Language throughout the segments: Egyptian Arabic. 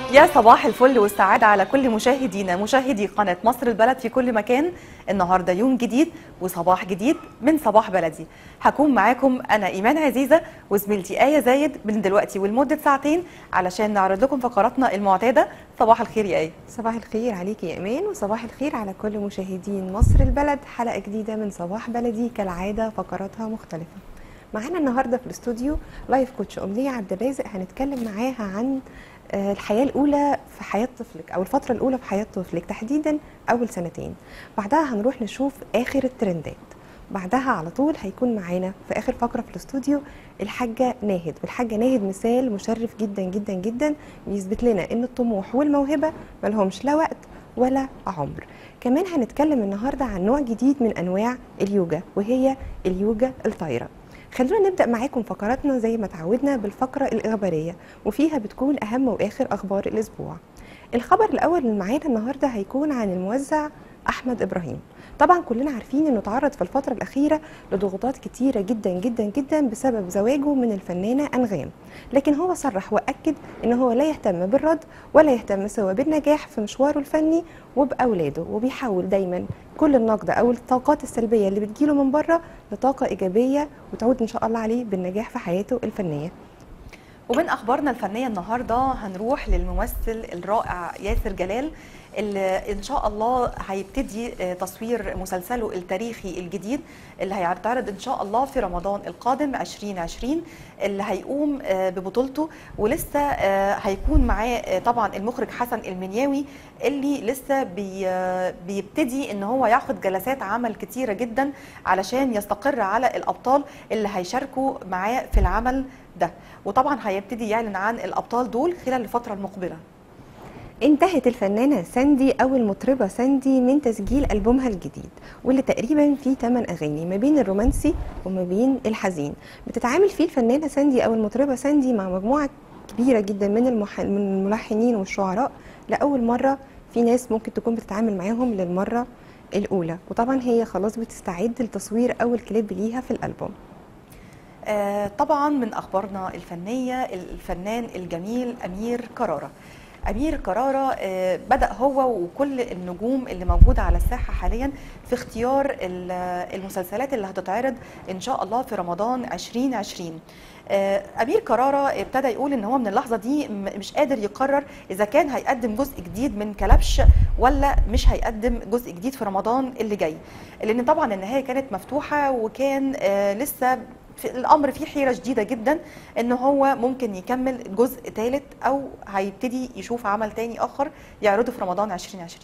يا صباح الفل والسعادة على كل مشاهدينا مشاهدي قناة مصر البلد في كل مكان النهاردة يوم جديد وصباح جديد من صباح بلدي هكون معاكم أنا إيمان عزيزة وزميلتي آية زايد من دلوقتي ولمدة ساعتين علشان نعرض لكم فقراتنا المعتادة صباح الخير يا آية صباح الخير عليك يا ايمان وصباح الخير على كل مشاهدين مصر البلد حلقه جديده من صباح بلدي كالعاده فقراتها مختلفه معانا النهارده في الاستوديو لايف كوتش امنيه عبد الرازق هنتكلم معاها عن آه، الحياه الاولى في حياه طفلك او الفتره الاولى في حياه طفلك تحديدا اول سنتين بعدها هنروح نشوف اخر الترندات بعدها على طول هيكون معانا في اخر فقره في الاستوديو الحاجه ناهد والحاجه ناهد مثال مشرف جدا جدا جدا بيثبت لنا ان الطموح والموهبه ملهمش لا وقت ولا عمر كمان هنتكلم النهارده عن نوع جديد من انواع اليوجا وهي اليوجا الطايره خلونا نبدا معاكم فقراتنا زي ما تعودنا بالفقره الاخباريه وفيها بتكون اهم واخر اخبار الاسبوع الخبر الاول اللي معانا النهارده هيكون عن الموزع احمد ابراهيم طبعا كلنا عارفين انه تعرض في الفتره الاخيره لضغوطات كتيره جدا جدا جدا بسبب زواجه من الفنانه انغام لكن هو صرح واكد ان هو لا يهتم بالرد ولا يهتم سوى بالنجاح في مشواره الفني وباولاده وبيحاول دايما كل النقد او الطاقات السلبيه اللي بتجيله من بره لطاقه ايجابيه وتعود ان شاء الله عليه بالنجاح في حياته الفنيه ومن أخبارنا الفنية النهاردة هنروح للممثل الرائع ياسر جلال اللي إن شاء الله هيبتدي آه، تصوير مسلسله التاريخي الجديد اللي هيعترض إن شاء الله في رمضان القادم 2020 اللي هيقوم آه، ببطولته ولسه آه، هيكون معاه آه، طبعا المخرج حسن المنياوي اللي لسه بي آه، بيبتدي ان هو ياخد جلسات عمل كتيره جدا علشان يستقر على الابطال اللي هيشاركوا معاه في العمل ده وطبعا هيبتدي يعلن عن الابطال دول خلال الفتره المقبله انتهت الفنانة ساندي أو المطربة ساندي من تسجيل ألبومها الجديد واللي تقريبا فيه 8 أغاني ما بين الرومانسي وما بين الحزين بتتعامل فيه الفنانة ساندي أو المطربة ساندي مع مجموعة كبيرة جدا من, المح... من الملحنين والشعراء لأول مرة في ناس ممكن تكون بتتعامل معاهم للمرة الأولى وطبعا هي خلاص بتستعد لتصوير أول كليب ليها في الألبوم آه، طبعا من اخبارنا الفنيه الفنان الجميل امير كراره امير كراره آه، بدا هو وكل النجوم اللي موجوده على الساحه حاليا في اختيار ال- المسلسلات اللي هتتعرض ان شاء الله في رمضان 2020 آه، امير كراره ابتدى يقول ان هو من اللحظه دي م- مش قادر يقرر اذا كان هيقدم جزء جديد من كلبش ولا مش هيقدم جزء جديد في رمضان اللي جاي لان طبعا النهايه كانت مفتوحه وكان آه، لسه في الامر فيه حيره شديده جدا ان هو ممكن يكمل جزء ثالث او هيبتدي يشوف عمل تاني اخر يعرضه في رمضان 2020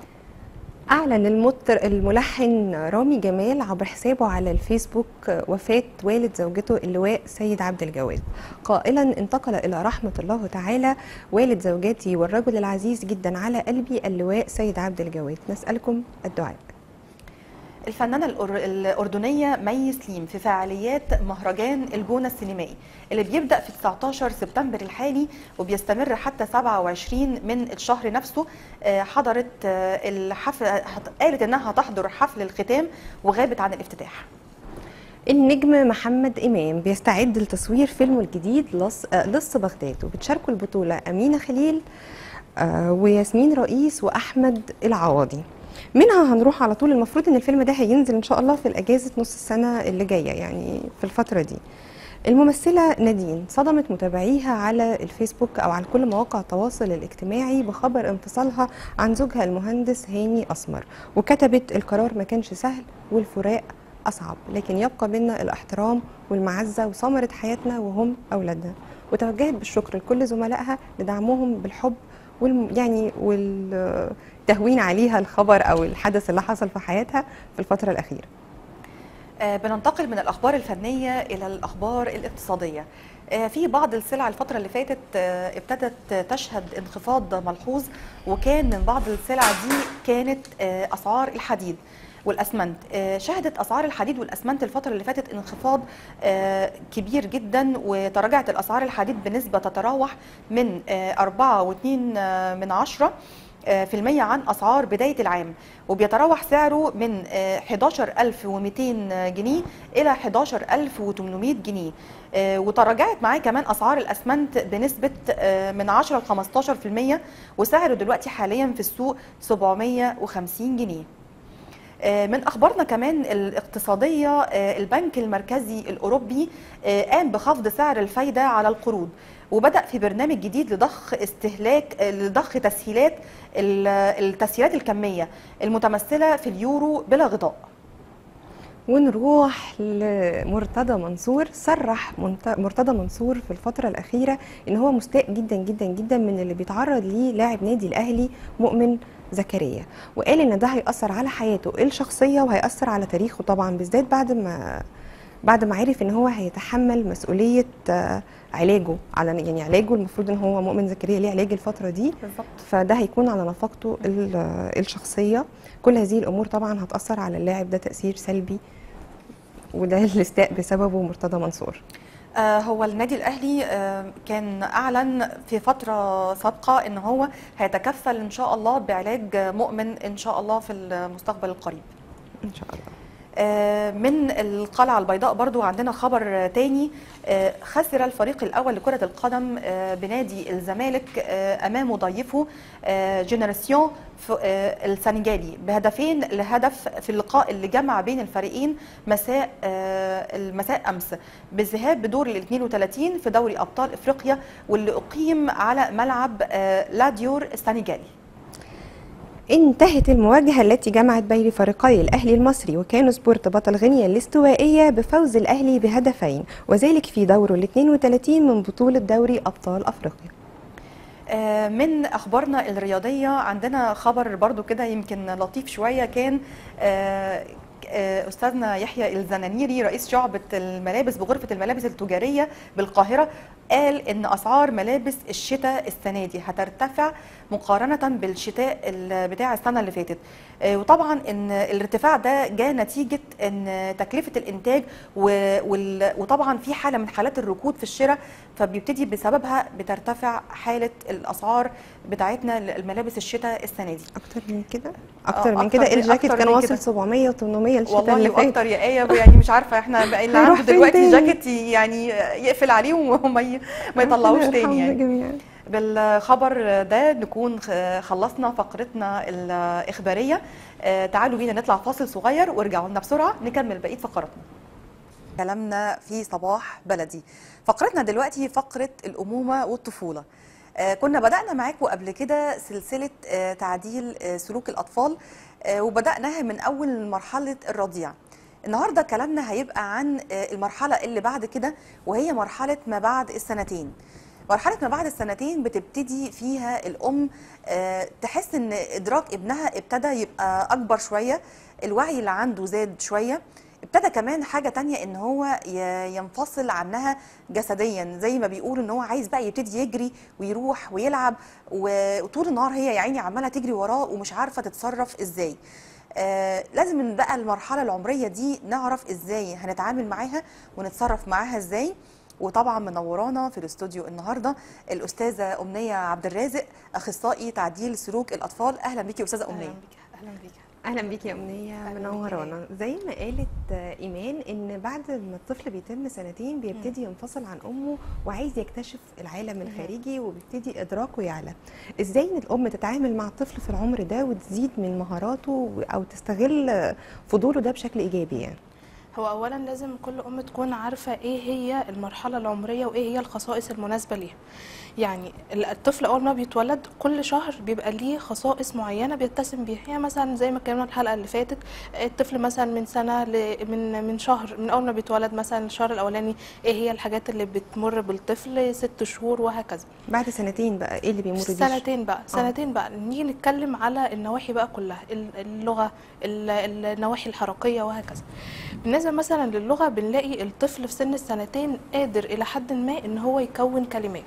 أعلن المطر الملحن رامي جمال عبر حسابه على الفيسبوك وفاة والد زوجته اللواء سيد عبد الجواد قائلا انتقل إلى رحمة الله تعالى والد زوجاتي والرجل العزيز جدا على قلبي اللواء سيد عبد الجواد نسألكم الدعاء الفنانة الأر- الأردنية مي سليم في فعاليات مهرجان الجونة السينمائي اللي بيبدأ في 19 سبتمبر الحالي وبيستمر حتى 27 من الشهر نفسه آه، حضرت آه، الحفل هت- قالت إنها هتحضر حفل الختام وغابت عن الافتتاح النجم محمد إمام بيستعد لتصوير فيلمه الجديد لص, آه، لص بغداد وبتشاركوا البطولة أمينة خليل آه، وياسمين رئيس وأحمد العوضي منها هنروح على طول المفروض ان الفيلم ده هينزل ان شاء الله في الاجازه نص السنه اللي جايه يعني في الفتره دي الممثله نادين صدمت متابعيها على الفيسبوك او على كل مواقع التواصل الاجتماعي بخبر انفصالها عن زوجها المهندس هاني اسمر وكتبت القرار ما كانش سهل والفراق اصعب لكن يبقى بينا الاحترام والمعزه وثمره حياتنا وهم اولادنا وتوجهت بالشكر لكل زملائها لدعمهم بالحب والم يعني والتهوين عليها الخبر او الحدث اللي حصل في حياتها في الفتره الاخيره آه، بننتقل من الأخبار الفنية إلى الأخبار الاقتصادية آه، في بعض السلع الفترة اللي فاتت آه، ابتدت تشهد انخفاض ملحوظ وكان من بعض السلع دي كانت آه، أسعار الحديد والاسمنت آه، شهدت اسعار الحديد والاسمنت الفتره اللي فاتت انخفاض آه، كبير جدا وتراجعت الاسعار الحديد بنسبه تتراوح من 4.2 من عشرة آه، في المية عن أسعار بداية العام وبيتراوح سعره من آه، 11200 جنيه إلى 11800 جنيه آه، وتراجعت معاه كمان أسعار الأسمنت بنسبة آه، من 10 ل 15% وسعره دلوقتي حاليا في السوق 750 جنيه آه، من اخبارنا كمان الاقتصاديه آه، البنك المركزي الاوروبي آه، قام بخفض سعر الفايده على القروض وبدا في برنامج جديد لضخ استهلاك آه، لضخ تسهيلات ال- التسهيلات الكميه المتمثله في اليورو بلا غطاء ونروح لمرتضى منصور صرح منت- مرتضى منصور في الفترة الأخيرة إن هو مستاء جدا جدا جدا من اللي بيتعرض ليه لاعب نادي الأهلي مؤمن زكريا وقال إن ده هيأثر على حياته الشخصية وهيأثر على تاريخه طبعا بالذات بعد ما بعد ما عرف ان هو هيتحمل مسؤوليه آه، علاجه على يعني علاجه المفروض ان هو مؤمن زكريا ليه علاج الفتره دي بالظبط فده هيكون على نفقته ال- الشخصيه كل هذه الامور طبعا هتاثر على اللاعب ده تاثير سلبي وده اللي استاء بسببه مرتضى منصور آه، هو النادي الاهلي آه، كان اعلن في فتره سابقه ان هو هيتكفل ان شاء الله بعلاج مؤمن ان شاء الله في المستقبل القريب ان شاء الله آه، من القلعة البيضاء برضو عندنا خبر تاني آه، خسر الفريق الأول لكرة القدم آه، بنادي الزمالك آه، أمام مضيفه آه، جينيراسيون ف- آه، السنغالي بهدفين لهدف في اللقاء اللي جمع بين الفريقين مساء آه، المساء أمس بالذهاب بدور ال 32 في دوري أبطال إفريقيا واللي أقيم على ملعب آه، لاديور السنغالي انتهت المواجهة التي جمعت بين فريقي الأهلي المصري وكانو سبورت بطل غينيا الاستوائية بفوز الأهلي بهدفين وذلك في دوره ال 32 من بطولة دوري أبطال أفريقيا آه، من اخبارنا الرياضيه عندنا خبر برضو كده يمكن لطيف شويه كان آه، آه، استاذنا يحيى الزنانيري رئيس شعبه الملابس بغرفه الملابس التجاريه بالقاهره قال ان اسعار ملابس الشتاء السنه دي هترتفع مقارنه بالشتاء ال- بتاع السنه اللي فاتت آه، وطبعا ان الارتفاع ده جاء نتيجه ان تكلفه الانتاج و- وال- وطبعا في حاله من حالات الركود في الشراء فبيبتدي بسببها بترتفع حاله الاسعار بتاعتنا للملابس الشتاء السنه دي أكتر من كده أكتر من أكتر كده من- الجاكيت أكتر كان من واصل كده. 700 و800 الشتاء والله اللي فات واكتر يا ايه يعني مش عارفه احنا بقى اللي هيروح عنده فين دلوقتي تاني؟ جاكيت يعني يقفل عليه وما ي- ما يطلعوش ربنا تاني يرحمنا يعني جميعا بالخبر ده نكون خ- خلصنا فقرتنا الإخبارية آه، تعالوا بينا نطلع فاصل صغير وارجعوا لنا بسرعة نكمل بقية فقراتنا كلامنا في صباح بلدي فقرتنا دلوقتي فقرة الأمومة والطفولة آه، كنا بدأنا معاكم قبل كده سلسلة آه، تعديل آه، سلوك الأطفال آه، وبدأناها من أول مرحلة الرضيع النهاردة كلامنا هيبقى عن آه، المرحلة اللي بعد كده وهي مرحلة ما بعد السنتين مرحلة ما بعد السنتين بتبتدي فيها الأم آه، تحس إن إدراك ابنها ابتدى يبقى أكبر شوية الوعي اللي عنده زاد شوية ابتدى كمان حاجة تانية ان هو ي- ينفصل عنها جسديا زي ما بيقول ان هو عايز بقى يبتدي يجري ويروح ويلعب و- وطول النهار هي يا عيني عمالة تجري وراه ومش عارفة تتصرف ازاي آه لازم إن بقى المرحلة العمرية دي نعرف ازاي هنتعامل معاها ونتصرف معاها ازاي وطبعا منورانا في الاستوديو النهارده الاستاذه امنيه عبد الرازق اخصائي تعديل سلوك الاطفال اهلا بيكي يا استاذه امنيه اهلا بيك اهلا بيكي يا امنيه منورانا زي ما قالت آه، ايمان ان بعد ما الطفل بيتم سنتين بيبتدي ينفصل عن امه وعايز يكتشف العالم الخارجي وبيبتدي ادراكه يعلى ازاي ان الام تتعامل مع الطفل في العمر ده وتزيد من مهاراته او تستغل آه، فضوله ده بشكل ايجابي يعني هو اولا لازم كل ام تكون عارفه ايه هي المرحله العمريه وايه هي الخصائص المناسبه ليها يعني ال- الطفل اول ما بيتولد كل شهر بيبقى ليه خصائص معينه بيتسم بيها يعني مثلا زي ما اتكلمنا الحلقه اللي فاتت الطفل مثلا من سنه ل... من من شهر من اول ما بيتولد مثلا الشهر الاولاني ايه هي الحاجات اللي بتمر بالطفل ست شهور وهكذا بعد سنتين بقى ايه اللي بيمر بيه سنتين بقى سنتين بقى نيجي نتكلم على النواحي بقى كلها ال- اللغه ال- النواحي الحركيه وهكذا بالنسبه مثلا للغه بنلاقي الطفل في سن السنتين قادر الى حد ما ان هو يكون كلمات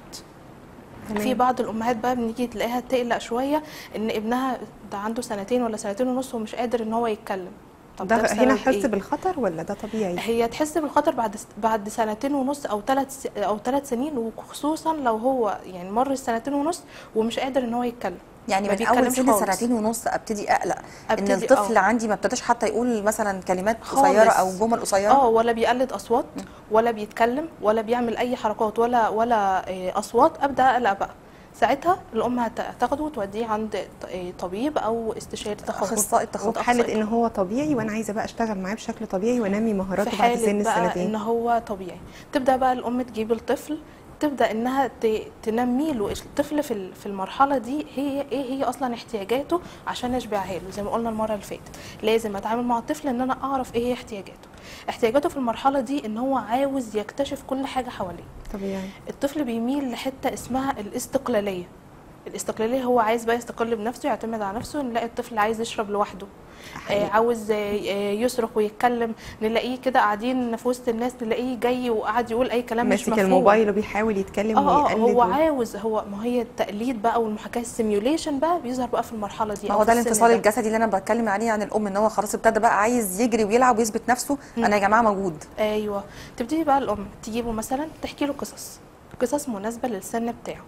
تمام. في بعض الامهات بقى بنيجي تلاقيها تقلق شويه ان ابنها ده عنده سنتين ولا سنتين ونص ومش قادر ان هو يتكلم ده بسبب هنا حس إيه؟ بالخطر ولا ده طبيعي هي تحس بالخطر بعد بعد سنتين ونص او ثلاث او ثلاث سنين وخصوصا لو هو يعني مر السنتين ونص ومش قادر ان هو يتكلم يعني ما من اول بيتكلمش سن خالص. سنتين ونص ابتدي اقلق ان أبتدي- الطفل آه. عندي ما ابتداش حتى يقول مثلا كلمات خالص. قصيره او جمل قصيره اه ولا بيقلد اصوات ولا بيتكلم ولا بيعمل اي حركات ولا ولا آه، اصوات ابدا اقلق بقى ساعتها الام هت- هتاخده وتوديه عند ط- آه، طبيب او استشاري تخاطب اخصائي التخاطب وفي حاله ان هو طبيعي وانا عايزه بقى اشتغل معاه بشكل طبيعي وانمي في مهاراته بعد حاله سن بقى ان السنتين هو طبيعي تبدا بقى الام تجيب الطفل تبدا انها ت- تنمي له الطفل في ال- في المرحله دي هي ايه هي اصلا احتياجاته عشان اشبعها له زي ما قلنا المره اللي فاتت لازم اتعامل مع الطفل ان انا اعرف ايه هي احتياجاته احتياجاته في المرحله دي ان هو عاوز يكتشف كل حاجه حواليه طبيعي الطفل بيميل لحته اسمها الاستقلاليه الاستقلاليه هو عايز بقى يستقل بنفسه يعتمد على نفسه نلاقي الطفل عايز يشرب لوحده آه حقيقي. عاوز آه، آه، يصرخ ويتكلم نلاقيه كده قاعدين في وسط الناس نلاقيه جاي وقاعد يقول اي كلام مش ماسك مفهوم الموبايل وبيحاول يتكلم اه اه ويقلد هو و- عاوز هو ما هي التقليد بقى والمحاكاه السيميوليشن بقى بيظهر بقى في المرحله دي ما أو هو في ده السن الانفصال ده. الجسدي اللي انا بتكلم عليه عن الام ان هو خلاص ابتدى بقى عايز يجري ويلعب ويثبت نفسه انا يا جماعه موجود ايوه تبتدي بقى الام تجيبه مثلا تحكي له قصص قصص مناسبه للسن بتاعه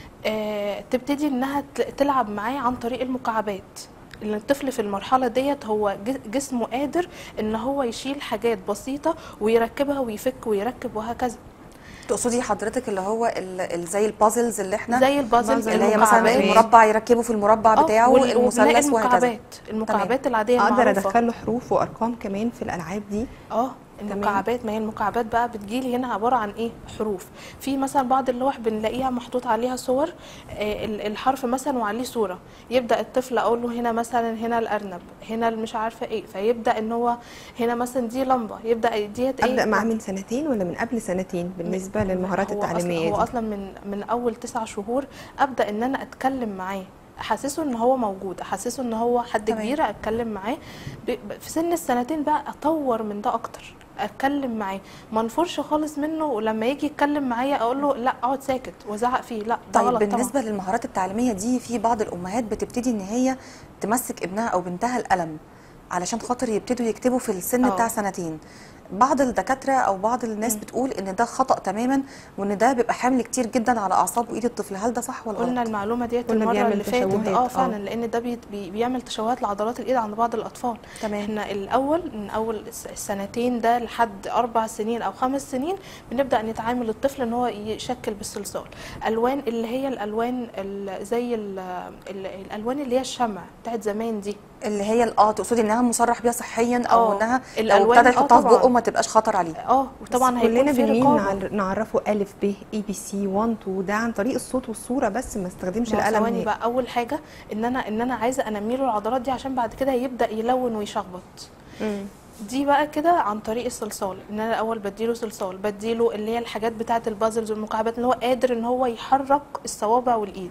آه تبتدي انها تل- تلعب معاه عن طريق المكعبات لان الطفل في المرحله ديت هو ج- جسمه قادر ان هو يشيل حاجات بسيطه ويركبها ويفك ويركب وهكذا تقصدي حضرتك اللي هو ال- ال- زي البازلز اللي احنا زي البازل اللي هي مثلا المكعبات. المربع يركبه في المربع آه، بتاعه وال- وبنلاقي المثلث وهكذا المكعبات المكعبات العاديه اقدر المعروفه ادخل له حروف وارقام كمان في الالعاب دي اه المكعبات ما هي المكعبات بقى بتجيلي هنا عباره عن ايه حروف في مثلا بعض اللوح بنلاقيها محطوط عليها صور آه، ال- الحرف مثلا وعليه صوره يبدا الطفل اقول له هنا مثلا هنا الارنب هنا مش عارفه ايه فيبدا ان هو هنا مثلا دي لمبه يبدا ديت ايه ابدا معاه من سنتين ولا من قبل سنتين بالنسبه للمهارات هو التعليميه أصلا هو دي اصلا من من اول تسع شهور ابدا ان انا اتكلم معاه احسسه ان هو موجود احسسه ان هو حد تمام. كبير اتكلم معاه ب- ب- في سن السنتين بقى اطور من ده اكتر اتكلم معاه ما انفرش خالص منه ولما يجي يتكلم معايا اقول له لا اقعد ساكت وازعق فيه لا ده طيب غلط بالنسبه طبعا للمهارات التعليميه دي في بعض الامهات بتبتدي ان هي تمسك ابنها او بنتها القلم علشان خاطر يبتدوا يكتبوا في السن آه. بتاع سنتين بعض الدكاتره او بعض الناس بتقول ان ده خطا تماما وان ده بيبقى حمل كتير جدا على اعصاب وايد الطفل هل ده صح ولا قلنا غلط المعلومه ديت قلنا المره بيعمل اللي فاتت تشوهات، اه آه. فعلا لان ده بي بي- بيعمل تشوهات لعضلات الايد عند بعض الاطفال تمام. احنا الاول من اول الس- السنتين ده لحد اربع سنين او خمس سنين بنبدا نتعامل الطفل ان هو يشكل بالصلصال الوان اللي هي الالوان ال- زي ال ال الالوان اللي هي الشمع بتاعت زمان دي اللي هي ال- اه تقصدي انها مصرح بيها صحيا او آه. انها لو الألوان، ابتدى آه يحطها في طبعاً. بقه ما تبقاش خطر عليه اه وطبعا بس هيكون كلنا في بنميل رقابه نعر- نعرفه الف ب اي بي سي 1 2 ده عن طريق الصوت والصوره بس ما استخدمش ما هو القلم ثواني هي. بقى اول حاجه ان انا ان انا عايزه انمي له العضلات دي عشان بعد كده يبدا يلون ويشخبط مم. دي بقى كده عن طريق الصلصال ان انا الاول بديله صلصال بديله اللي هي الحاجات بتاعه البازلز والمكعبات اللي هو قادر ان هو يحرك الصوابع والايد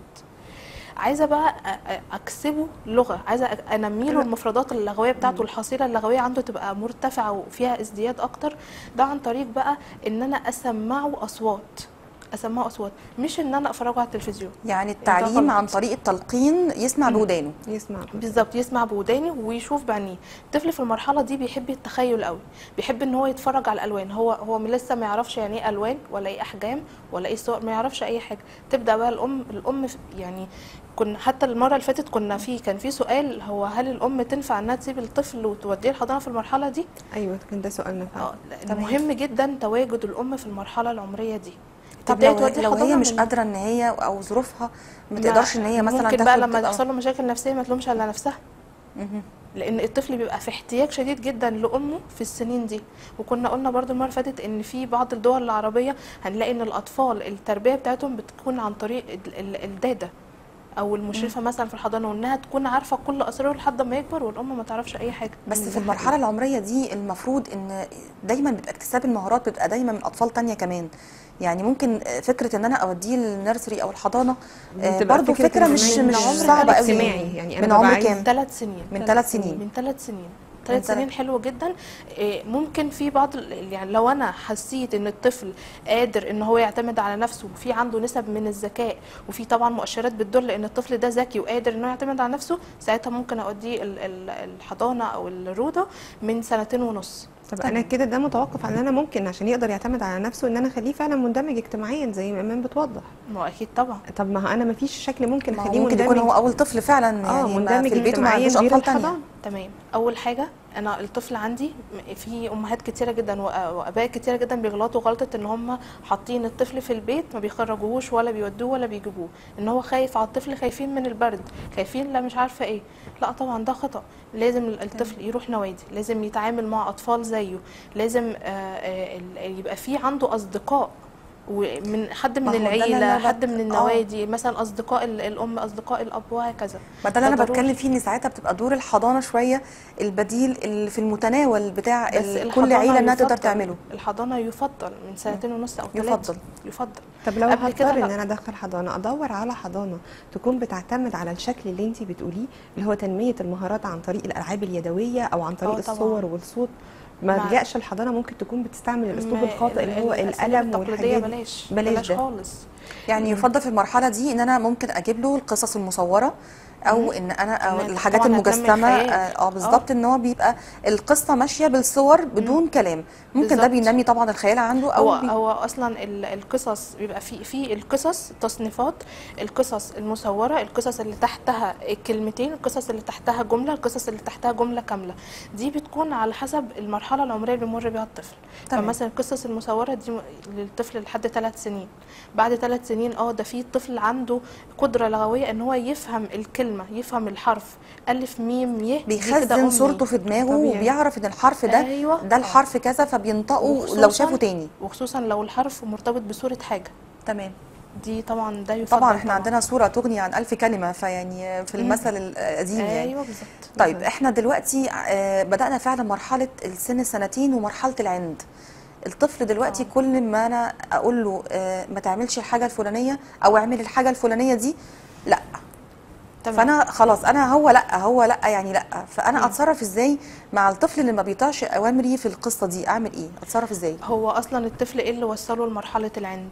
عايزه بقى أ- أ- اكسبه لغه عايزه أ- انمي له المفردات اللغويه بتاعته الحصيله اللغويه عنده تبقى مرتفعه وفيها ازدياد اكتر ده عن طريق بقى ان انا اسمعه اصوات اسمعه اصوات مش ان انا افرجه على التلفزيون يعني ده التعليم غلط. عن طريق التلقين يسمع بودانه يسمع بالظبط يسمع بوداني ويشوف بعينيه الطفل في المرحله دي بيحب التخيل قوي بيحب ان هو يتفرج على الالوان هو هو من لسه ما يعرفش يعني ايه الوان ولا ايه احجام ولا ايه صور ما يعرفش اي حاجه تبدا بقى الام الام في- يعني كنا حتى المره اللي فاتت كنا في كان في سؤال هو هل الام تنفع انها تسيب الطفل وتوديه الحضانه في المرحله دي ايوه كان ده سؤالنا فعلا اه لا، مهم جدا تواجد الام في المرحله العمريه دي طب تبدأي لو, توديه لو هي الحضانة مش من- قادره ان هي او ظروفها ما ما- تقدرش ان هي مثلا ممكن تاخد بقى لما آه. تحصل له مشاكل نفسيه ما تلومش على نفسها مهم. لان الطفل بيبقى في احتياج شديد جدا لامه في السنين دي وكنا قلنا برضو المره اللي فاتت ان في بعض الدول العربيه هنلاقي ان الاطفال التربيه بتاعتهم بتكون عن طريق ال- ال- الداده او المشرفه مثلا في الحضانه وانها تكون عارفه كل اسراره لحد ما يكبر والام ما تعرفش اي حاجه بس في المرحله العمريه دي المفروض ان دايما بيبقى اكتساب المهارات بيبقى دايما من اطفال تانية كمان يعني ممكن فكره ان انا اوديه النيرسري او الحضانه آه، بتبقى برضو فكرة فكره إن مش من مش عمر صعبه قوي اجتماعي، يعني أنا من ببقى عمر عايز كام ثلاث سنين من ثلاث سنين. من ثلاث سنين ثلاث تلات- سنين حلو جدا إيه، ممكن في بعض ال- يعني لو انا حسيت ان الطفل قادر ان هو يعتمد على نفسه وفي عنده نسب من الذكاء وفي طبعا مؤشرات بتدل ان الطفل ده ذكي وقادر انه يعتمد على نفسه ساعتها ممكن اوديه ال- ال- الحضانه او الروضه من سنتين ونص طب تمام. انا كده ده متوقف على ان انا ممكن عشان يقدر يعتمد على نفسه ان انا اخليه فعلا مندمج اجتماعيا زي ما ايمان بتوضح ما هو اكيد طبعا طب ما هو انا ما فيش شكل ممكن ما هو اخليه ممكن مندمج يكون هو اول طفل فعلا اه يعني ما مندمج في البيت وما اجتماعيا عندوش غير اطفال تانية الحضانه تمام اول حاجه انا الطفل عندي م- في امهات كتيره جدا وأ- واباء كتيره جدا بيغلطوا غلطه ان هم حاطين الطفل في البيت ما بيخرجوهوش ولا بيودوه ولا بيجيبوه ان هو خايف على الطفل خايفين من البرد خايفين لا مش عارفه ايه لا طبعا ده خطا لازم الطفل يروح نوادي لازم يتعامل مع اطفال زيه لازم آه، آه، ال- يبقى في عنده اصدقاء ومن حد من ما هو ده اللي العيله أنا حد بت- من آه. النوادي مثلا اصدقاء ال- الام اصدقاء الاب وهكذا ما ده اللي انا ده ضروري. بتكلم فيه ان ساعتها بتبقى دور الحضانه شويه البديل اللي في المتناول بتاع بس ال- كل الحضانة عيله انها تقدر يفضل- تعمله الحضانه يفضل من سنتين ونص او ثلاثه يفضل يفضل طب لو قبل كده هضطر ان لا. انا ادخل حضانه ادور على حضانه تكون بتعتمد على الشكل اللي انت بتقوليه اللي هو تنميه المهارات عن طريق الالعاب اليدويه او عن طريق آه طبعاً. الصور والصوت ما مع- الجاش الحضانه ممكن تكون بتستعمل الاسلوب ما- الخاطئ اللي هو الأساليب القلم التقليدية والحاجات دي. بلاش بلاش بلاش ده. خالص يعني يفضل في المرحله دي ان انا ممكن اجيب له القصص المصوره او ان انا أو تمام. الحاجات طبعاً هتنمي المجسمه الخيال. اه آه، بالظبط ان هو بيبقى القصه ماشيه بالصور بدون كلام ممكن ده بالظبط. بينمي طبعا الخيال عنده هو او بي... هو اصلا ال- القصص بيبقى في في القصص تصنيفات القصص المصوره القصص اللي تحتها كلمتين القصص اللي تحتها جمله القصص اللي تحتها جمله كامله دي بتكون على حسب المرحله العمريه اللي بيمر بيها الطفل تمام. فمثلا القصص المصوره دي م- للطفل لحد ثلاث سنين بعد ثلاث سنين اه ده في طفل عنده قدره لغويه ان هو يفهم الكلمه يفهم الحرف الف ميم ي دي كده بيخزن أمي. صورته في دماغه طبيعي. وبيعرف ان الحرف ده أيوة. ده الحرف كذا فبينطقه وخصوصاً- لو شافه تاني وخصوصا لو الحرف مرتبط بصوره حاجه تمام دي طبعا ده يفضل طبعا احنا عندنا صوره تغني عن ألف كلمه فيعني في مم. المثل القديم يعني ايوه بالظبط طيب احنا دلوقتي آه، بدأنا فعلا مرحلة السن السنتين ومرحلة العند الطفل دلوقتي آه. كل ما انا اقول له آه، ما تعملش الحاجة الفلانية او اعمل الحاجة الفلانية دي لا تمام. فانا خلاص انا هو لا هو لا يعني لا فانا مم. اتصرف ازاي مع الطفل اللي ما بيطيعش اوامري في القصة دي اعمل ايه اتصرف ازاي هو اصلا الطفل ايه اللي وصله لمرحله العند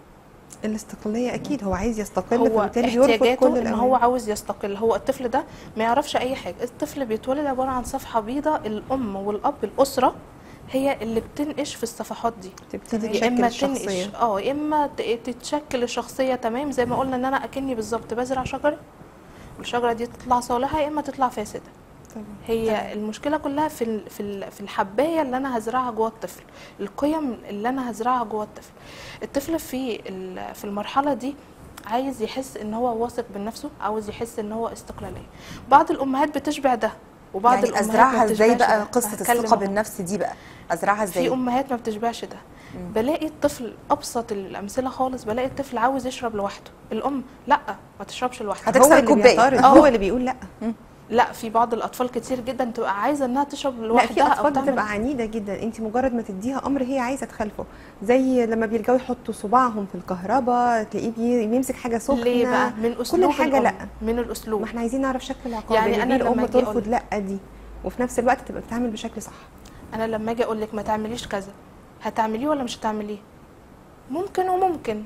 الاستقلاليه اكيد هو عايز يستقل هو فبالتالي بيرفض احتياجاته كل ان الأوامر. هو عاوز يستقل هو الطفل ده ما يعرفش اي حاجه الطفل بيتولد عباره عن صفحه بيضاء الام والاب الاسره هي اللي بتنقش في الصفحات دي تبتدي يا تشكل اما الشخصيه تنقش اه يا اما ت- تتشكل الشخصيه تمام زي ما قلنا ان انا اكني بالظبط بزرع شجره والشجره دي تطلع صالحه يا اما تطلع فاسده طبعاً. هي تمام. المشكله كلها في ال- في ال- في الحبايه اللي انا هزرعها جوه الطفل القيم اللي انا هزرعها جوه الطفل الطفل في ال- في المرحله دي عايز يحس ان هو واثق من نفسه عاوز يحس ان هو استقلاليه بعض الامهات بتشبع ده وبعض يعني الامهات ما ازرعها ازاي بتشبعش بقى ده. قصة هتكلم الثقة أهو. بالنفس دي بقى ازرعها ازاي في امهات ما بتشبعش ده مم. بلاقي الطفل ابسط الامثله خالص بلاقي الطفل عاوز يشرب لوحده الام لا ما تشربش لوحدها هتكسر هو اللي الكوباية. بيعترض آه. هو اللي بيقول لا لا في بعض الاطفال كتير جدا تبقى عايزه انها تشرب لا لوحدها في او اطفال تعمل بتبقى عنيده جدا انت مجرد ما تديها امر هي عايزه تخالفه زي لما بيرجعوا يحطوا صباعهم في الكهرباء تلاقيه بي- بيمسك حاجه سخنه ليه بقى من اسلوب حاجة الأم. لأ. من الاسلوب ما احنا عايزين نعرف شكل العقاب يعني يعني أنا ليه لما الام أجي ترفض أقول- لا دي وفي نفس الوقت تبقى بتعمل بشكل صح انا لما اجي اقول لك ما تعمليش كذا هتعمليه ولا مش هتعمليه ممكن وممكن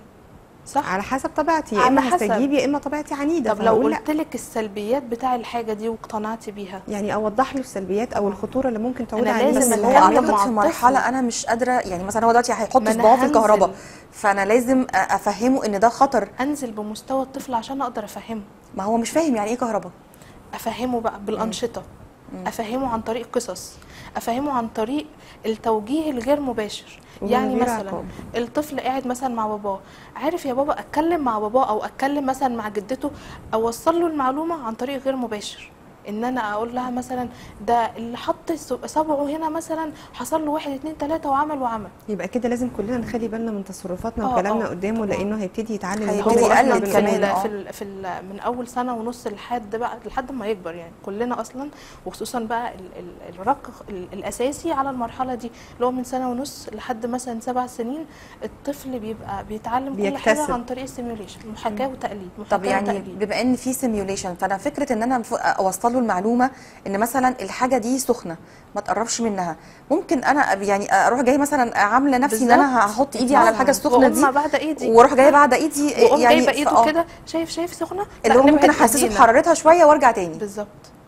صح على حسب طبيعتي يا على اما حسب. هستجيب يا اما طبيعتي عنيده طب لو فهقول لا. قلت لك السلبيات بتاع الحاجه دي واقتنعتي بيها يعني اوضح له السلبيات او الخطوره اللي ممكن تعود أنا عليه لازم بس من هو أتعامل اللي اعتقد مع في الطفل. مرحله انا مش قادره يعني مثلا هو دلوقتي هيحط ما أنا صباعه في هنزل. الكهرباء فانا لازم أ- افهمه ان ده خطر انزل بمستوى الطفل عشان اقدر افهمه ما هو مش فاهم يعني ايه كهرباء افهمه بقى بالانشطه مم. افهمه عن طريق قصص افهمه عن طريق التوجيه الغير مباشر ومن يعني غير مثلا عقاب. الطفل قاعد مثلا مع باباه عارف يا بابا اتكلم مع باباه او اتكلم مثلا مع جدته اوصل له المعلومه عن طريق غير مباشر ان انا اقول لها مثلا ده اللي حط ص- صبعه هنا مثلا حصل له واحد اتنين تلاته وعمل وعمل يبقى كده لازم كلنا نخلي بالنا من تصرفاتنا آه، وكلامنا آه، قدامه طبعاً. لانه هيبتدي يتعلم هيبتدي إن هو يقلد إحنا في بنقول كمان، ال آه. في, ال في ال من اول سنه ونص لحد بقى لحد ما يكبر يعني كلنا اصلا وخصوصا بقى ال ال الرق ال الاساسي على المرحله دي اللي هو من سنه ونص لحد مثلا سبع سنين الطفل بيبقى بيتعلم كل حاجه بيكتسب. عن طريق السيميوليشن محاكاه وتقليد محاكاه طب يعني وتقليد. بما ان في سيميوليشن فانا فكره ان انا مف- اوصل له المعلومه ان مثلا الحاجه دي سخنه ما تقربش منها ممكن انا أب- يعني اروح جاي مثلا عامله نفسي ان انا بالظبط. هحط ايدي على الحاجه السخنه دي وأقوم بعد ايدي واروح جايه بعد ايدي واقوم يعني جايبه ايده فآه. كده شايف شايف سخنه اللي لا، هو ممكن نبعد احسسه إيدينا. بحرارتها شويه وارجع تاني بالظبط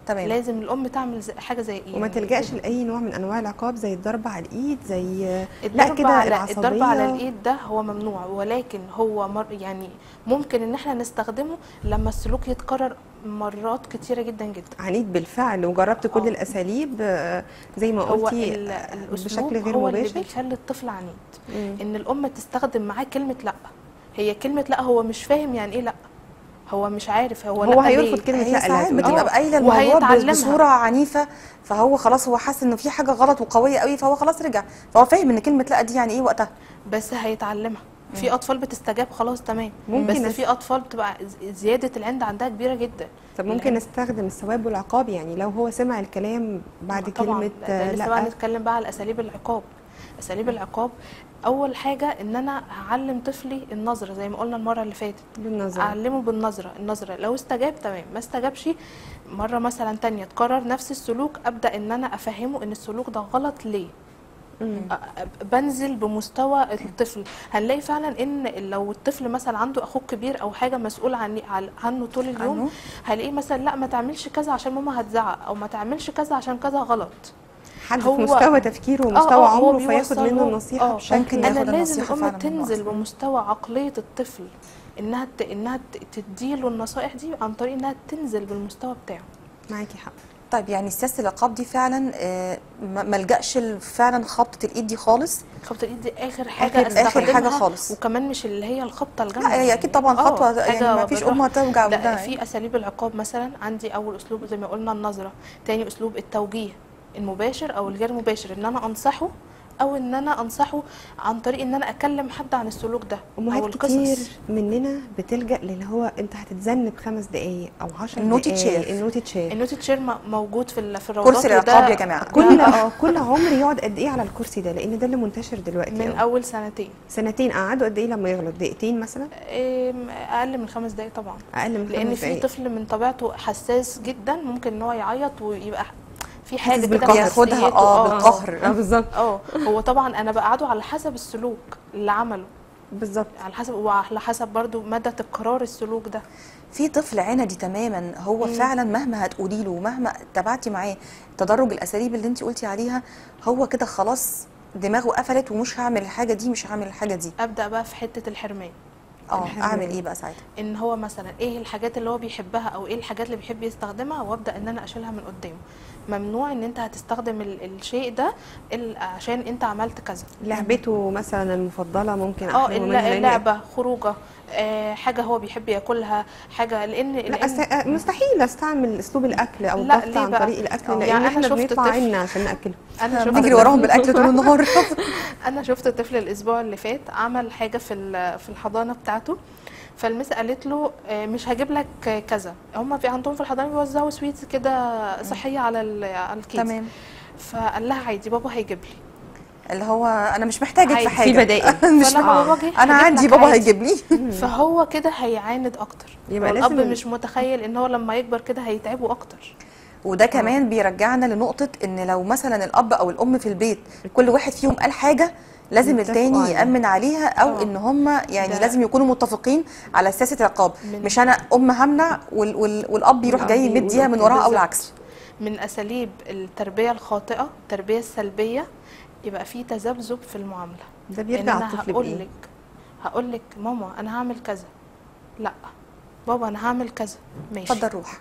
تمام لازم الام تعمل زي حاجه زي ايه وما يعني تلجاش لاي نوع من انواع العقاب زي الضرب على الايد زي لا الضرب كده على العصبيه الضرب على الايد ده هو ممنوع ولكن هو مر يعني ممكن ان احنا نستخدمه لما السلوك يتكرر مرات كتيره جدا جدا عنيد بالفعل وجربت كل آه. الاساليب آه، زي ما هو قلتي ال- آه، الاسلوب بشكل غير هو اللي مباشر بيخلي الطفل عنيد مم. ان الام تستخدم معاه كلمه لا هي كلمه لا هو مش فاهم يعني ايه لا هو مش عارف هو, هو لا هيرفض ليه؟ كلمة هي لا لا ساعات تقولي. بتبقى آه. قايله الموضوع وهيتعلمها. بصوره عنيفه فهو خلاص هو حاسس انه في حاجه غلط وقويه قوي فهو خلاص رجع فهو فاهم ان كلمه لا دي يعني ايه وقتها بس هيتعلمها في اطفال بتستجاب خلاص تمام ممكن بس أس- في اطفال بتبقى ز- زياده العند عندها كبيره جدا طب ممكن نستخدم الثواب والعقاب يعني لو هو سمع الكلام بعد طبعا كلمة ده آه، لسه بقى لا نتكلم بقى على اساليب العقاب اساليب العقاب اول حاجه ان انا هعلم طفلي النظره زي ما قلنا المره اللي فاتت بالنظر اعلمه بالنظره النظره لو استجاب تمام ما استجابش مره مثلا تانية تكرر نفس السلوك ابدا ان انا افهمه ان السلوك ده غلط ليه مم. أ- أ- بنزل بمستوى الطفل هنلاقي فعلا ان لو الطفل مثلا عنده اخوه كبير او حاجه مسؤول عن عن- عنه طول اليوم عنه؟ هلاقيه مثلا لا ما تعملش كذا عشان ماما هتزعق او ما تعملش كذا عشان كذا غلط حد هو- في مستوى تفكيره آه، ومستوى آه، هو عمره فياخد بيوصل منه له- النصيحة آه، بشكل ممكن انا ياخد لازم النصيحة الام فعلاً منه تنزل أحسن. بمستوى عقليه الطفل انها ت... انها ت- تديله النصائح دي عن طريق انها تنزل بالمستوى بتاعه معاكي حق طيب يعني سياسه العقاب دي فعلا آه، ما ما الجاش ل- فعلا خبطه الايد دي خالص خبطه الايد دي اخر حاجه آخر- آخر استخدمها حاجة خالص. وكمان مش اللي هي الخبطه الجامده لا هي اكيد طبعا آه، خطوه يعني حاجة ما فيش بالراحة. ام هتوجع لا ودها في اساليب العقاب مثلا عندي اول اسلوب زي ما قلنا النظره تاني اسلوب التوجيه المباشر او الغير مباشر ان انا انصحه او ان انا انصحه عن طريق ان انا اكلم حد عن السلوك ده او امهات كتير القصص مننا بتلجأ للي هو انت هتتذنب خمس دقايق او عشر النوتي دقايق تشير. النوتي تشير النوتي تشير م- موجود في ال- في الروضات كرسي وده- العقاب يا جماعة. كل ده اه كل عمر يقعد قد ايه على الكرسي ده لان ده اللي منتشر دلوقتي من أوي. اول سنتين سنتين قعدوا قد ايه لما يغلط دقيقتين مثلا إم، اقل من خمس دقايق طبعا اقل من لان خمس في دقايق طفل من طبيعته حساس جدا ممكن ان هو يعيط ويبقى في حاجه حاسس كده بالقهر. في ياخدها نفسيته. اه آه. بالقهر اه بالظبط اه هو طبعا انا بقعده على حسب السلوك اللي عمله بالظبط على حسب وعلى حسب برضو مدى تكرار السلوك ده في طفل عندي تماما هو مم. فعلا مهما هتقولي له ومهما تبعتي معاه تدرج الاساليب اللي انت قلتي عليها هو كده خلاص دماغه قفلت ومش هعمل الحاجه دي مش هعمل الحاجه دي ابدا بقى في حته الحرمان اه الحمد اعمل لله. ايه بقى ساعتها ان هو مثلا ايه الحاجات اللي هو بيحبها او ايه الحاجات اللي بيحب يستخدمها وابدا ان انا اشيلها من قدامه ممنوع ان انت هتستخدم ال- الشيء ده ال- عشان انت عملت كذا لعبته مثلا المفضله ممكن اه أحرمه الل- منها لأن- اللعبه خروجه آه حاجه هو بيحب ياكلها حاجه لان لا لأن- أس... مستحيل استعمل اسلوب الاكل او لا، الضغط ليه عن بقى؟ طريق الاكل آه. لان يعني أنا احنا شفت بنطلع طفل- عنا عشان ناكله انا شفت نجري وراهم بالاكل طول النهار انا شفت طفل الاسبوع اللي فات عمل حاجه في ال- في الحضانه بتاعته فالمس قالت له آه، مش هجيب لك كذا هم في عندهم في الحضانه بيوزعوا سويتس كده صحيه على ال- على الكيس تمام فقال لها عادي بابا هيجيب لي اللي هو انا مش محتاجك عادي. في حاجه في بدائل. مش فلما آه. بابا جه انا هجيب عندي لك بابا عادي. هيجيب لي فهو كده هيعاند اكتر يبقى هو الاب لازم- مش متخيل ان هو لما يكبر كده هيتعبه اكتر وده كمان بيرجعنا لنقطه ان لو مثلا الاب او الام في البيت كل واحد فيهم قال حاجه لازم يتفقوا التاني عليها. يامن عليها او آه. ان هم يعني ده- لازم يكونوا متفقين على سياسه العقاب من- مش انا ام همنع وال وال والاب يروح والأب جاي يقول مديها من أوكي، وراها او بالظبط. العكس من اساليب التربيه الخاطئه التربيه السلبيه يبقى في تذبذب في المعامله ده ان بيرجع انا الطفل هقول بايه لك هقول لك ماما انا هعمل كذا لا بابا انا هعمل كذا ماشي اتفضل روح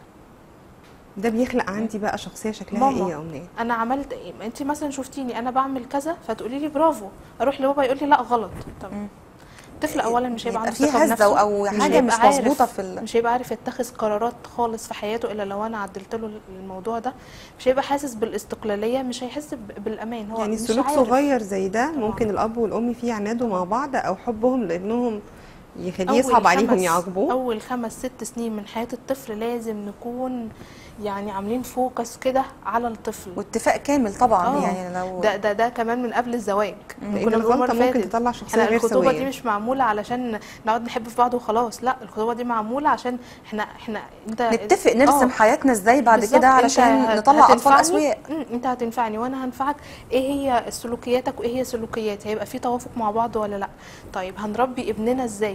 ده بيخلق عندي بقى شخصيه شكلها ماما. ايه يا امنيه انا عملت ايه ما انت مثلا شفتيني انا بعمل كذا فتقولي لي برافو اروح لبابا يقول لي لا غلط طب مم. الطفل اولا مش هيبقى يبقى عنده في ثقه هزه بنفسه او مش حاجه هيبقى مش عارف- مظبوطه في ال... مش هيبقى عارف يتخذ قرارات خالص في حياته الا لو انا عدلت له الموضوع ده مش هيبقى حاسس بالاستقلاليه مش هيحس ب- بالامان هو يعني مش سلوك عارف. صغير زي ده طبعاً. ممكن الاب والام فيه يعنادوا مع بعض او حبهم لابنهم يخليه أول يصعب عليهم خمس- يعاقبوه اول خمس ست سنين من حياه الطفل لازم نكون يعني عاملين فوكس كده على الطفل واتفاق كامل طبعا آه. يعني لو ده ده ده كمان من قبل الزواج لان كنا بنقول الغلطه مرة ممكن فاتت. تطلع شخصيه احنا غير الخطوبه دي سويه مش معموله علشان نقعد نحب في بعض وخلاص لا الخطوبه دي معموله عشان احنا احنا انت نتفق نرسم آه. حياتنا ازاي بعد بالظبط، كده أنت علشان هت- نطلع اطفال هتنفعني، اسوياء مم، انت هتنفعني وانا هنفعك ايه هي سلوكياتك وايه هي سلوكياتي هيبقى في توافق مع بعض ولا لا طيب هنربي ابننا ازاي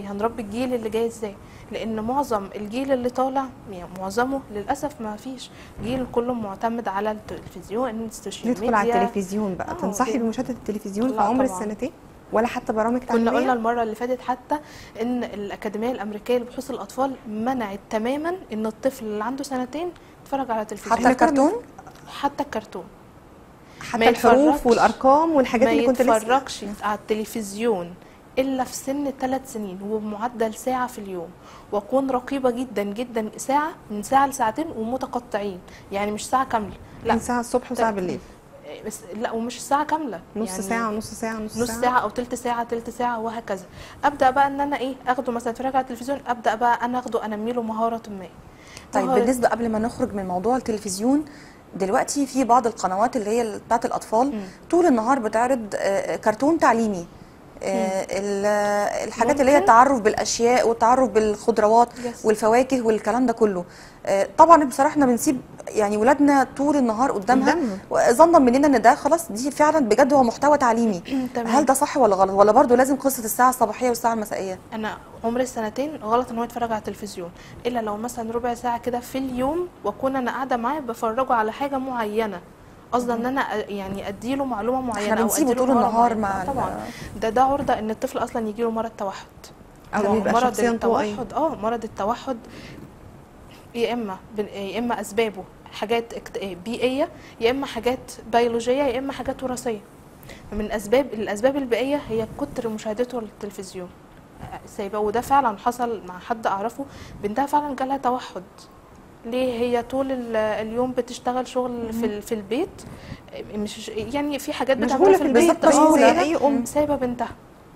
هنربي الجيل اللي جاي ازاي لان معظم الجيل اللي طالع يعني معظمه للاسف ما فيش جيل كله معتمد على التلفزيون السوشيال ندخل على ميديا. التلفزيون بقى آه، تنصحي كده. بمشاهده التلفزيون في لا عمر طبعاً. السنتين ولا حتى برامج كنا قلنا تعليميه المره اللي فاتت حتى ان الاكاديميه الامريكيه لبحوث الاطفال منعت تماما ان الطفل اللي عنده سنتين يتفرج على التلفزيون حتى الكرتون حتى الكرتون حتى ما الحروف يتفرجش- والارقام والحاجات ما اللي كنت لسه يتفرجش على التلفزيون الا في سن ثلاث سنين وبمعدل ساعه في اليوم واكون رقيبه جدا جدا ساعه من ساعه لساعتين ومتقطعين يعني مش ساعه كامله لا لا ساعه الصبح وساعه ت- بالليل بس لا ومش ساعه كامله نص يعني ساعه ونص ساعه نص, نص ساعة أو تلت ساعة تلت ساعة وهكذا أبدأ بقى إن أنا إيه أخده مثلا أتفرج على التلفزيون أبدأ بقى أنا أخده أنمي له مهارة ما طيب مهارة- بالنسبه قبل ما نخرج من موضوع التلفزيون دلوقتي في بعض القنوات اللي هي بتاعت الاطفال مم. طول النهار بتعرض آه، كرتون تعليمي آه، ال- آه، الحاجات اللي هي ممكن. التعرف بالاشياء والتعرف بالخضروات Yes. والفواكه والكلام ده كله آه، طبعا بصراحه احنا بنسيب يعني ولادنا طول النهار قدامها قدامها. ظنا مننا ان ده خلاص دي فعلا بجد هو محتوى تعليمي تمام. هل ده صح ولا غلط ولا برضو لازم قصه الساعه الصباحيه والساعه المسائيه أنا عمر السنتين غلط إن هو يتفرج على التلفزيون إلا لو مثلا ربع ساعة كده في اليوم وأكون أنا قاعدة معاه بفرجه على حاجة معينة قصدا ان انا أ- يعني اديله معلومه معينه احنا او بنسيبه أديله طول مهارة النهار معينة. مع ال- طبعا ده ده عرضه ان الطفل اصلا يجي له مرض توحد او هو بيبقى مرض شخصيه انطوائيه التوحد اه مرض التوحد يا اما بن- يا اما اسبابه حاجات اكت- بيئيه يا اما حاجات بيولوجيه يا اما حاجات وراثيه من اسباب الاسباب البيئيه هي كتر مشاهدته للتلفزيون سايبه وده فعلا حصل مع حد اعرفه بنتها فعلا جالها توحد ليه هي طول ال- اليوم بتشتغل شغل في ال- في البيت مش يعني في حاجات مشغولة بتعملها في في البيت البيت طبعاً آه، زي لا، أي أم. سايبه بنتها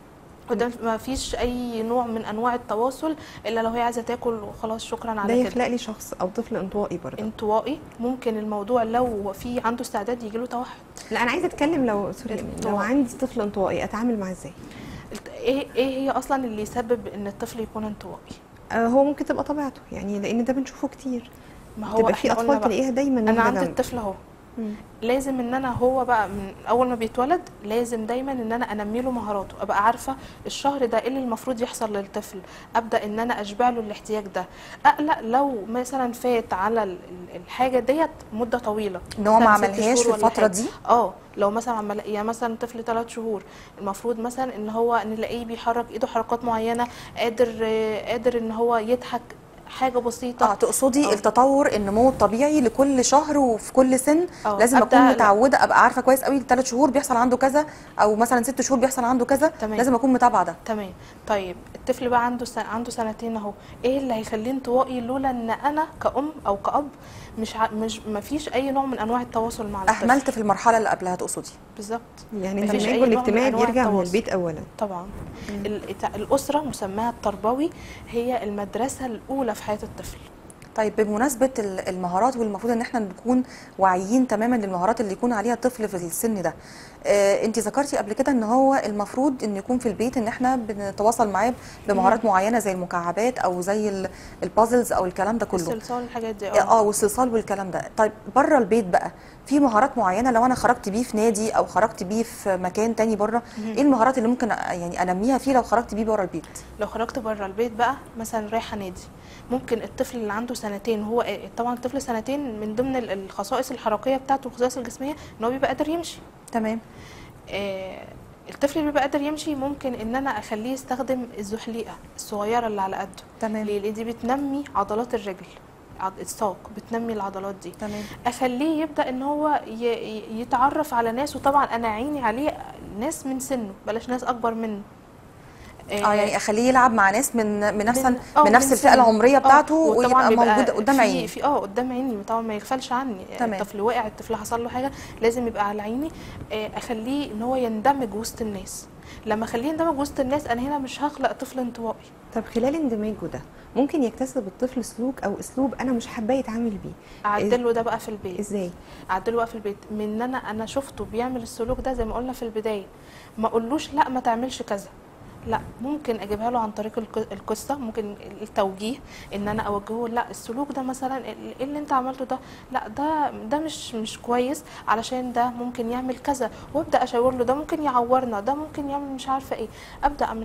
قدام ما فيش اي نوع من انواع التواصل الا لو هي عايزه تاكل وخلاص شكرا ده على كده يخلق لي شخص او طفل انطوائي برضه انطوائي ممكن الموضوع لو في عنده استعداد يجي له توحد لا انا عايزه اتكلم لو سوري يا أمين، لو انطوائي. عندي طفل انطوائي اتعامل معاه ازاي الت- ايه ايه هي اصلا اللي يسبب ان الطفل يكون انطوائي آه هو ممكن تبقى طبيعته يعني لان ده بنشوفه كتير ما هو تبقى في احنا قلنا اطفال بقى تلاقيها دايما انا واخدة عندي جنب. الطفل اهو مم. لازم ان انا هو بقى من اول ما بيتولد لازم دايما ان انا انمي له مهاراته ابقى عارفه الشهر ده ايه اللي المفروض يحصل للطفل ابدا ان انا اشبع له الاحتياج ده اقلق لو مثلا فات على ال- ال- الحاجه ديت مده طويله ان هو ما مثلاً ست عملهاش شهور في ولا الفتره حاجة. دي اه لو مثلا عمل يعني مثلا طفل ثلاث شهور المفروض مثلا ان هو نلاقيه بيحرك ايده حركات معينه قادر آه، قادر ان هو يضحك حاجه بسيطه اه تقصدي آه. التطور النمو الطبيعي لكل شهر وفي كل سن آه، لازم أبدأ- اكون متعوده ابقى عارفه كويس قوي ثلاث شهور بيحصل عنده كذا او مثلا ست شهور بيحصل عنده كذا تمام. لازم اكون متابعه ده تمام طيب الطفل بقى عنده سنة عنده سنتين اهو ايه اللي هيخليه انطوائي لولا ان انا كأم او كأب مش ع... مش ما فيش اي نوع من انواع التواصل مع الطفل اهملت في المرحله اللي قبلها تقصدي بالظبط يعني مفيش الاندماج أي نوع من والاجتماعي أنواع بيرجع من التواصل. البيت اولا طبعا الإت- الاسره مسماها التربوي هي المدرسه الاولى في حياه الطفل طيب بمناسبه ال- المهارات والمفروض ان احنا نكون واعيين تماما للمهارات اللي يكون عليها الطفل في السن ده آه انت ذكرتي قبل كده ان هو المفروض ان يكون في البيت ان احنا بنتواصل معاه بمهارات معينه زي المكعبات او زي ال- البازلز او الكلام ده كله الصلصال الحاجات دي اه والصلصال والكلام ده طيب بره البيت بقى في مهارات معينه لو انا خرجت بيه في نادي او خرجت بيه في مكان تاني بره ايه المهارات اللي ممكن أ- يعني انميها فيه لو خرجت بيه بره البيت لو خرجت بره البيت بقى مثلا رايحه نادي ممكن الطفل اللي عنده سنتين هو طبعا الطفل سنتين من ضمن ال- الخصائص الحركيه بتاعته والخصائص الجسميه ان هو بيبقى قادر يمشي تمام آه، الطفل اللي بيبقى قادر يمشي ممكن ان انا اخليه يستخدم الزحليقه الصغيره اللي على قده تمام ليه لان دي بتنمي عضلات الرجل عض- الساق بتنمي العضلات دي تمام اخليه يبدا ان هو ي- ي- يتعرف على ناس وطبعا انا عيني عليه ناس من سنه بلاش ناس اكبر منه اه يعني اخليه يلعب مع ناس من من نفس من- من, آه، من نفس من الفئه سنه. العمريه آه، بتاعته وطبعاً ويبقى بيبقى موجود قدام في- عيني في اه قدام عيني طبعا ما يغفلش عني تمام. الطفل وقع الطفل حصل له حاجه لازم يبقى على عيني آه، اخليه ان هو يندمج وسط الناس لما اخليه يندمج وسط الناس انا هنا مش هخلق طفل انطوائي طب خلال اندماجه ده ممكن يكتسب الطفل سلوك او اسلوب انا مش حابه يتعامل بيه اعدله ده بقى في البيت ازاي اعدله بقى في البيت من ان انا انا شفته بيعمل السلوك ده زي ما قلنا في البدايه ما اقولوش لا ما تعملش كذا لا ممكن اجيبها له عن طريق الق- القصه ممكن التوجيه ان انا اوجهه لا السلوك ده مثلا ال- ايه اللي انت عملته ده لا ده ده مش مش كويس علشان ده ممكن يعمل كذا وابدا اشاور له ده ممكن يعورنا ده ممكن يعمل مش عارفه ايه ابدا اعمل كده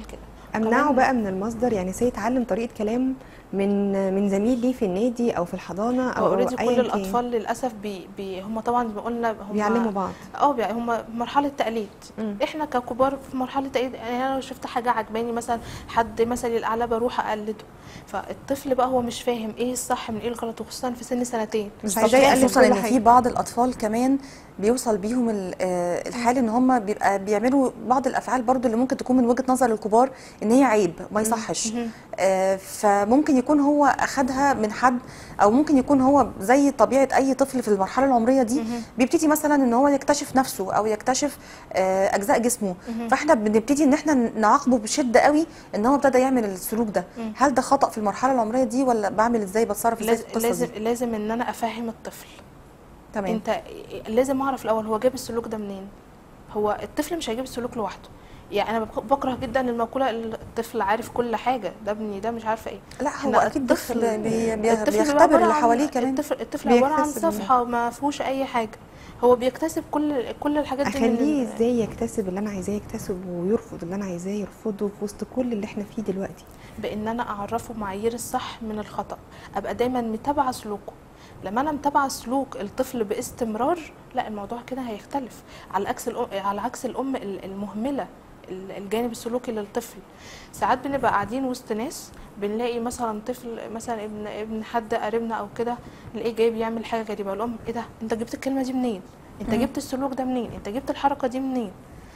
امنعه كمان- بقى من المصدر يعني سي يتعلم طريقه كلام من من زميل ليه في النادي او في الحضانه او اوريدي ايا كل كان الاطفال للاسف بي بي هم طبعا زي ما قلنا هم بيعلموا بعض اه بي- هم مرحله تقليد مم. احنا ككبار في مرحله تقليد يعني انا لو شفت حاجه عجباني مثلا حد مثلي الاعلى بروح اقلده فالطفل بقى هو مش فاهم ايه الصح من ايه الغلط وخصوصا في سن سنتين مش بالظبط، عايزاه يقلد خصوصا كل ان حاجة. في بعض الاطفال كمان بيوصل بيهم ال- آه، الحال ان هم بيبقى بيعملوا بعض الافعال برضو اللي ممكن تكون من وجهه نظر الكبار ان هي عيب ما يصحش مهم. آه، فممكن يكون هو اخدها من حد او ممكن يكون هو زي طبيعه اي طفل في المرحله العمريه دي مهم. بيبتدي مثلا ان هو يكتشف نفسه او يكتشف آه، اجزاء جسمه مهم. فاحنا بنبتدي ان احنا نعاقبه بشده قوي ان هو ابتدى يعمل السلوك ده مم. هل ده خطا في المرحله العمريه دي ولا بعمل ازاي بتصرف ازاي في لازم القصه لازم دي لازم ان انا افهم الطفل تمام انت لازم اعرف الاول هو جاب السلوك ده منين هو الطفل مش هيجيب السلوك لوحده يعني انا بك- بكره جدا المقوله الطفل عارف كل حاجه ده ابني ده مش عارفه ايه لا هو احنا اكيد الطفل بي بي الطفل بيبقى بيختبر عبارة اللي عن- حواليه كمان الطفل الطفل عباره عن بيكتسب منه. صفحه ما فيهوش اي حاجه هو بيكتسب كل كل الحاجات دي من اخليه ال- ازاي يكتسب اللي انا عايزاه يكتسب ويرفض اللي انا عايزاه يرفضه في وسط كل اللي احنا فيه دلوقتي بان انا اعرفه معايير الصح من الخطا ابقى دايما متابعه سلوكه لما انا متابعه سلوك الطفل باستمرار لا الموضوع كده هيختلف على عكس الأم على عكس الام ال- المهمله ال- الجانب السلوكي للطفل ساعات بنبقى قاعدين وسط ناس بنلاقي مثلا طفل مثلا ابن ابن حد قريبنا او كده نلاقيه جاي بيعمل حاجه غريبه الام ايه ده انت جبت الكلمه دي منين انت مم. جبت السلوك ده منين انت جبت الحركه دي منين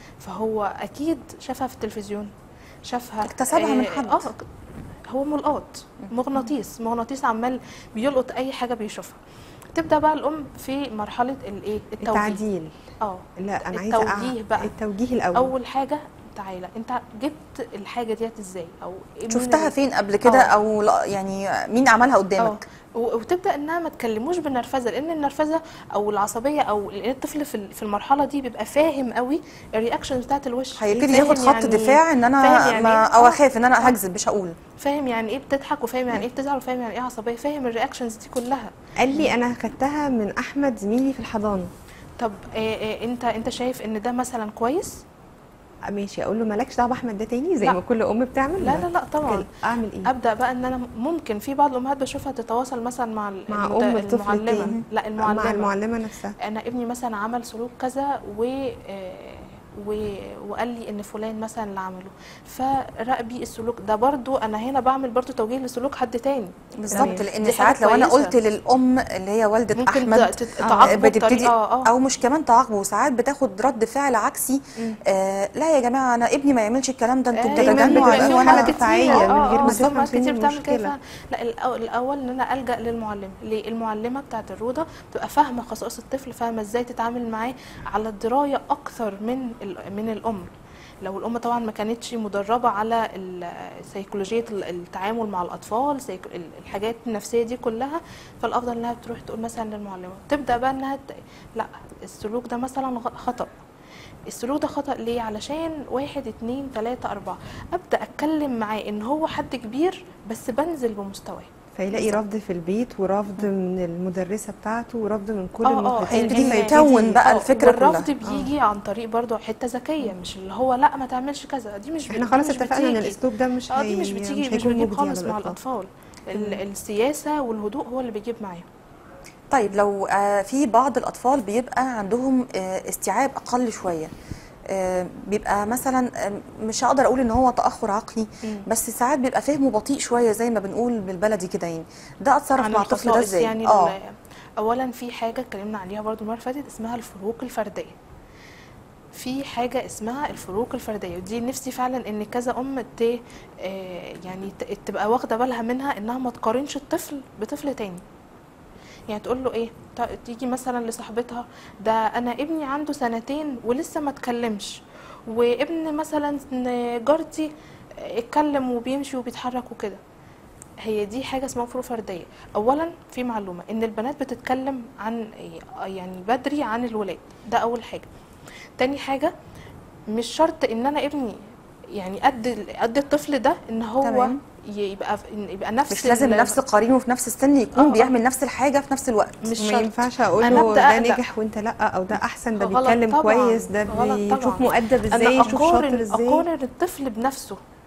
فهو اكيد شافها في التلفزيون شافها اكتسبها من آه، حد. اه هو ملقاط مغناطيس مغناطيس عمال بيلقط اي حاجه بيشوفها تبدا بقى الام في مرحله الايه التوجيه التعديل اه لا انا عايزه التوجيه أع- بقى. التوجيه الاول اول حاجه تعالى انت جبت الحاجه ديت ازاي او مين شفتها اللي- فين قبل كده آه. او لا يعني مين عملها اه قدامك و- وتبدا انها ما تكلموش بالنرفزه لان النرفزه او العصبيه او لان الطفل في ال- في المرحله دي بيبقى فاهم قوي الرياكشن بتاعت الوش هيبتدي فاهم ياخد خط يعني- دفاع ان انا فاهم يعني ما إيه؟ او آه. اخاف ان انا هكذب مش هقول فاهم يعني ايه بتضحك وفاهم يعني ايه بتزعل وفاهم يعني ايه عصبيه فاهم الرياكشنز دي كلها قال لي انا خدتها من احمد زميلي في الحضانه طب إيه إيه انت انت شايف ان ده مثلا كويس ماشي اقول له مالكش دعوه باحمد ده تاني زي لا. ما كل ام بتعمل لا لا لا طبعا اعمل ايه ابدا بقى ان انا ممكن في بعض الامهات بشوفها تتواصل مثلا مع ال- مع المد- ام الطفل المعلمه التاني لا المعلمه مع المعلمه نفسها انا ابني مثلا عمل سلوك كذا و آه، و... وقال لي ان فلان مثلا اللي عمله فراقبي السلوك ده برضو انا هنا بعمل برضو توجيه لسلوك حد تاني بالظبط تمام. لان دي ساعات حاجة لو انا كويسة. قلت للام اللي هي والده ممكن احمد ت- ت- تعاقبه بتبتدي بطريقه اه او مش كمان تعاقبه وساعات بتاخد رد فعل عكسي مم. آه لا يا جماعه انا ابني ما يعملش الكلام ده انتوا آه، دايماً بتتجنوا بيبقى عليه في وانا حالة كتير. دفاعية من آه، غير آه، ما بالظبط، تفهم فين كتير بتعمل كده المشكلة. فعلا. لا الأو- الاول ان انا الجا للمعلمه ليه المعلمه بتاعت الروضه بتبقى فاهمه خصائص الطفل فاهمه ازاي تتعامل معاه على درايه اكثر من ال- من الام لو الام طبعا ما كانتش مدربه على ال- سيكولوجيه ال- التعامل مع الاطفال سيكو- ال- الحاجات النفسيه دي كلها فالافضل انها تروح تقول مثلا للمعلمه تبدا بقى انها ت- لا السلوك ده مثلا غ- خطا السلوك ده خطأ ليه؟ علشان واحد اتنين تلاتة أربعة أبدأ أتكلم معاه إن هو حد كبير بس بنزل بمستواه فيلاقي رفض في البيت ورفض من المدرسه بتاعته ورفض من كل آه، آه، المحيطين هيبتدي إن- يكون بقى آه، الفكرة والرفض كلها. بيجي عن طريق برضه حته ذكيه مش اللي هو لا ما تعملش كذا دي مش احنا دي خلاص مش اتفقنا ان بتيجي. الاسلوب ده مش اه هي... دي مش بتيجي مش هيكون بتجيب مجدي على خالص مع الإطلاق. الاطفال ال- السياسه والهدوء هو اللي بيجيب معاهم طيب لو آه، في بعض الأطفال بيبقى عندهم آه، استيعاب أقل شوية آه، بيبقى مثلا آه، مش هقدر اقول ان هو تاخر عقلي مم. بس ساعات بيبقى فهمه بطيء شويه زي ما بنقول بالبلدي كده يعني ده اتصرف عن مع الطفل ده الخصائص ازاي يعني اه ال- اولا في حاجه اتكلمنا عليها برضو المره اللي فاتت اسمها الفروق الفرديه في حاجه اسمها الفروق الفرديه ودي نفسي فعلا ان كذا ام ت آه، يعني ت- تبقى واخده بالها منها انها ما تقارنش الطفل بطفل تاني يعني تقول له ايه ت- تيجي مثلا لصاحبتها ده انا ابني عنده سنتين ولسه ما اتكلمش وابن مثلا جارتي اتكلم وبيمشي وبيتحرك وكده هي دي حاجه اسمها فروق فرديه اولا في معلومه ان البنات بتتكلم عن يعني بدري عن الولاد ده اول حاجه تاني حاجه مش شرط ان انا ابني يعني قد قد الطفل ده ان هو تمام. يبقى يبقى نفس مش لازم ال- نفس قرينه في نفس السن آه، يكون آه. بيعمل نفس الحاجه في نفس الوقت مش ما شرط ينفعش اقول أنا له أبدأ ده أقلق. نجح وانت لا او ده احسن ده غلط بيتكلم طبعاً، كويس ده غلط بيشوف طبعاً. مؤدب ازاي انا يشوف شاطر اقارن ازاي اقارن الطفل بنفسه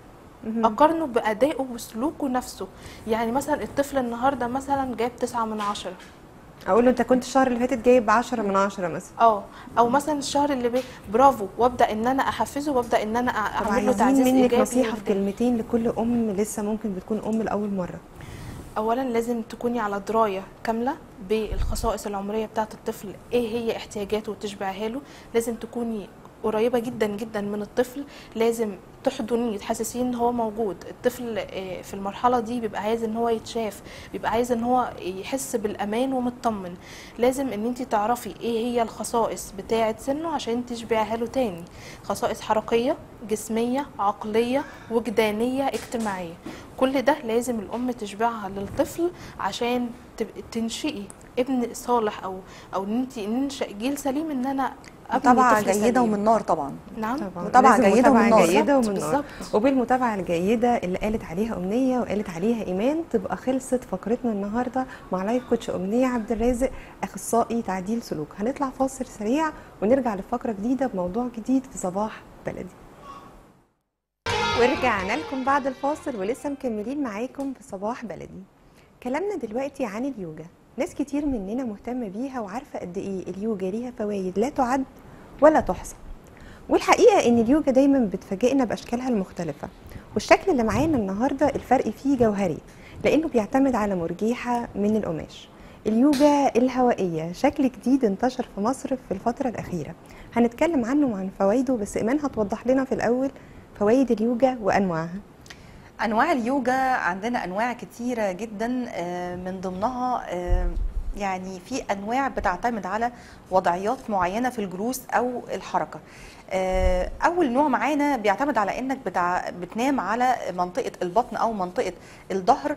مهم. اقارنه بادائه وسلوكه نفسه يعني مثلا الطفل النهارده مثلا جايب تسعة من عشرة اقول له انت كنت الشهر اللي فاتت جايب 10 من 10 مثلا اه او مثلا الشهر اللي بي برافو وابدا ان انا احفزه وابدا ان انا أع- طب اعمل له عايزين تعزيز منك ايجابي نصيحه في قدام. كلمتين لكل ام لسه ممكن بتكون ام لاول مره اولا لازم تكوني على درايه كامله بالخصائص العمريه بتاعه الطفل ايه هي احتياجاته وتشبعها له لازم تكوني قريبه جدا جدا من الطفل لازم تحضنيه تحسسيه ان هو موجود الطفل آه، في المرحله دي بيبقى عايز ان هو يتشاف بيبقى عايز ان هو يحس بالامان ومطمن لازم ان انت تعرفي ايه هي الخصائص بتاعه سنه عشان تشبعها له تاني خصائص حركيه جسميه عقليه وجدانيه اجتماعيه كل ده لازم الام تشبعها للطفل عشان تبقى تنشئي ابن صالح او او ان انت ننشا جيل سليم ان انا ابني متابعه طفل جيده سليم. ومن نار طبعا نعم طبعا متابعة لازم جيدة متابعة ومن نار. جيده ومن بالظبط، نار بالظبط. وبالمتابعه الجيده اللي قالت عليها امنيه وقالت عليها ايمان تبقى خلصت فقرتنا النهارده مع لايف كوتش امنيه عبد الرازق اخصائي تعديل سلوك هنطلع فاصل سريع ونرجع لفقره جديده بموضوع جديد في صباح بلدي ورجعنا لكم بعد الفاصل ولسه مكملين معاكم في صباح بلدي كلامنا دلوقتي عن اليوجا ناس كتير مننا مهتمة بيها وعارفة قد ايه اليوجا ليها فوائد لا تعد ولا تحصى والحقيقة ان اليوجا دايما بتفاجئنا باشكالها المختلفة والشكل اللي معانا النهاردة الفرق فيه جوهري لانه بيعتمد على مرجيحة من القماش اليوجا الهوائية شكل جديد انتشر في مصر في الفترة الأخيرة هنتكلم عنه وعن فوائده بس إيمان هتوضح لنا في الأول فوائد اليوجا وأنواعها انواع اليوجا عندنا انواع كتيره جدا آه، من ضمنها آه، يعني في انواع بتعتمد على وضعيات معينه في الجلوس او الحركه آه، اول نوع معانا بيعتمد على انك بتع... بتنام على منطقه البطن او منطقه الظهر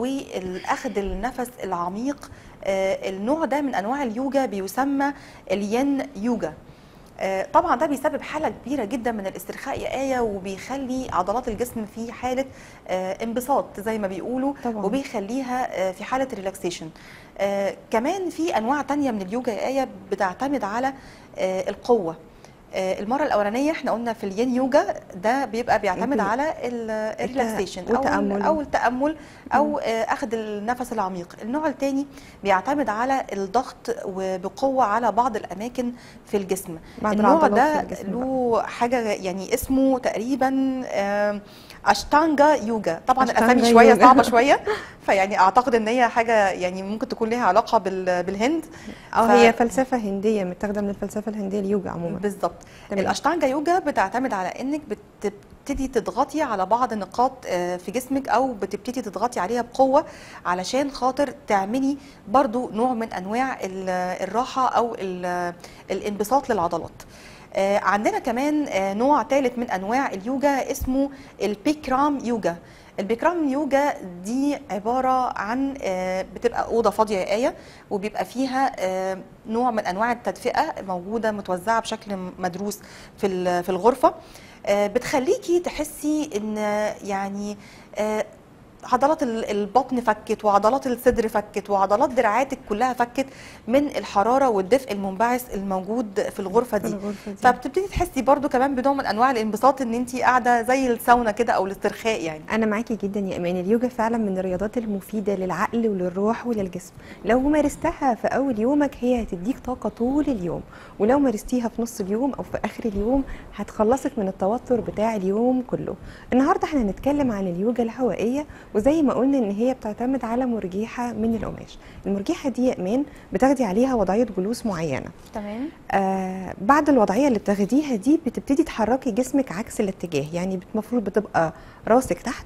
والاخذ النفس العميق آه، النوع ده من انواع اليوجا بيسمى الين يوجا آه، طبعا ده بيسبب حاله كبيره جدا من الاسترخاء يا ايه وبيخلي عضلات الجسم في حاله آه، انبساط زي ما بيقولوا طبعاً. وبيخليها آه، في حاله ريلاكسيشن آه، كمان في انواع تانية من اليوجا يا ايه بتعتمد على آه، القوه آه، المره الاولانيه احنا قلنا في الين يوجا ده بيبقى بيعتمد بي- على الريلاكسيشن او والتأمل. او التامل او آه، اخذ النفس العميق النوع الثاني بيعتمد على الضغط وبقوه على بعض الاماكن في الجسم بعض النوع العضلات ده في الجسم بقى. له حاجه يعني اسمه تقريبا آم، اشتانجا يوجا طبعا أشتانجا الاسامي شويه يوجا. صعبه شويه فيعني اعتقد ان هي حاجه يعني ممكن تكون ليها علاقه بال- بالهند اه ف- هي فلسفة هندية متاخدة من الفلسفة الهندية اليوجا عموما بالظبط تمام. الاشتانجا يوجا بتعتمد على انك بتبتدي تضغطي على بعض النقاط آه، في جسمك او بتبتدي تضغطي عليها بقوه علشان خاطر تعملي برضو نوع من انواع ال- الراحه او ال- الانبساط للعضلات آه، عندنا كمان آه، نوع ثالث من انواع اليوجا اسمه البيكرام يوجا البيكرام يوجا دي عبارة عن آه، بتبقى أوضة فاضية يا آية وبيبقى فيها آه، نوع من أنواع التدفئة موجودة متوزعة بشكل مدروس في ال- في الغرفة آه، بتخليكي تحسي إن يعني آه، عضلات ال- البطن فكت وعضلات الصدر فكت وعضلات دراعاتك كلها فكت من الحرارة والدفء المنبعث الموجود في الغرفة في دي الغرفة دي. فبتبتدي تحسي برضو كمان بنوع من انواع الانبساط ان انت قاعده زي الساونا كده او الاسترخاء يعني انا معاكي جدا يا امان اليوجا فعلا من الرياضات المفيده للعقل وللروح وللجسم لو مارستها في اول يومك هي هتديك طاقه طول اليوم ولو مارستيها في نص اليوم او في اخر اليوم هتخلصك من التوتر بتاع اليوم كله النهارده احنا هنتكلم عن اليوجا الهوائيه وزي ما قلنا ان هي بتعتمد على مرجيحه من القماش المرجيحه دي يا امان بتاخدي عليها وضعيه جلوس معينه تمام آه بعد الوضعيه اللي بتاخديها دي بتبتدي تحركي جسمك عكس الاتجاه يعني المفروض بتبقى راسك تحت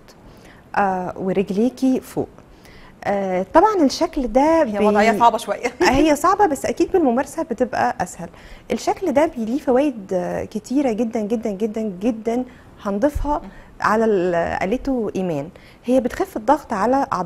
آه ورجليكي فوق آه طبعا الشكل ده هي وضعيه صعبه شويه هي صعبة بس أكيد بالممارسة بتبقى أسهل الشكل ده بي- ليه فوائد آه، كتيرة جدا جدا جدا جدا هنضيفها على اللي قالته إيمان هي بتخف الضغط على عضلات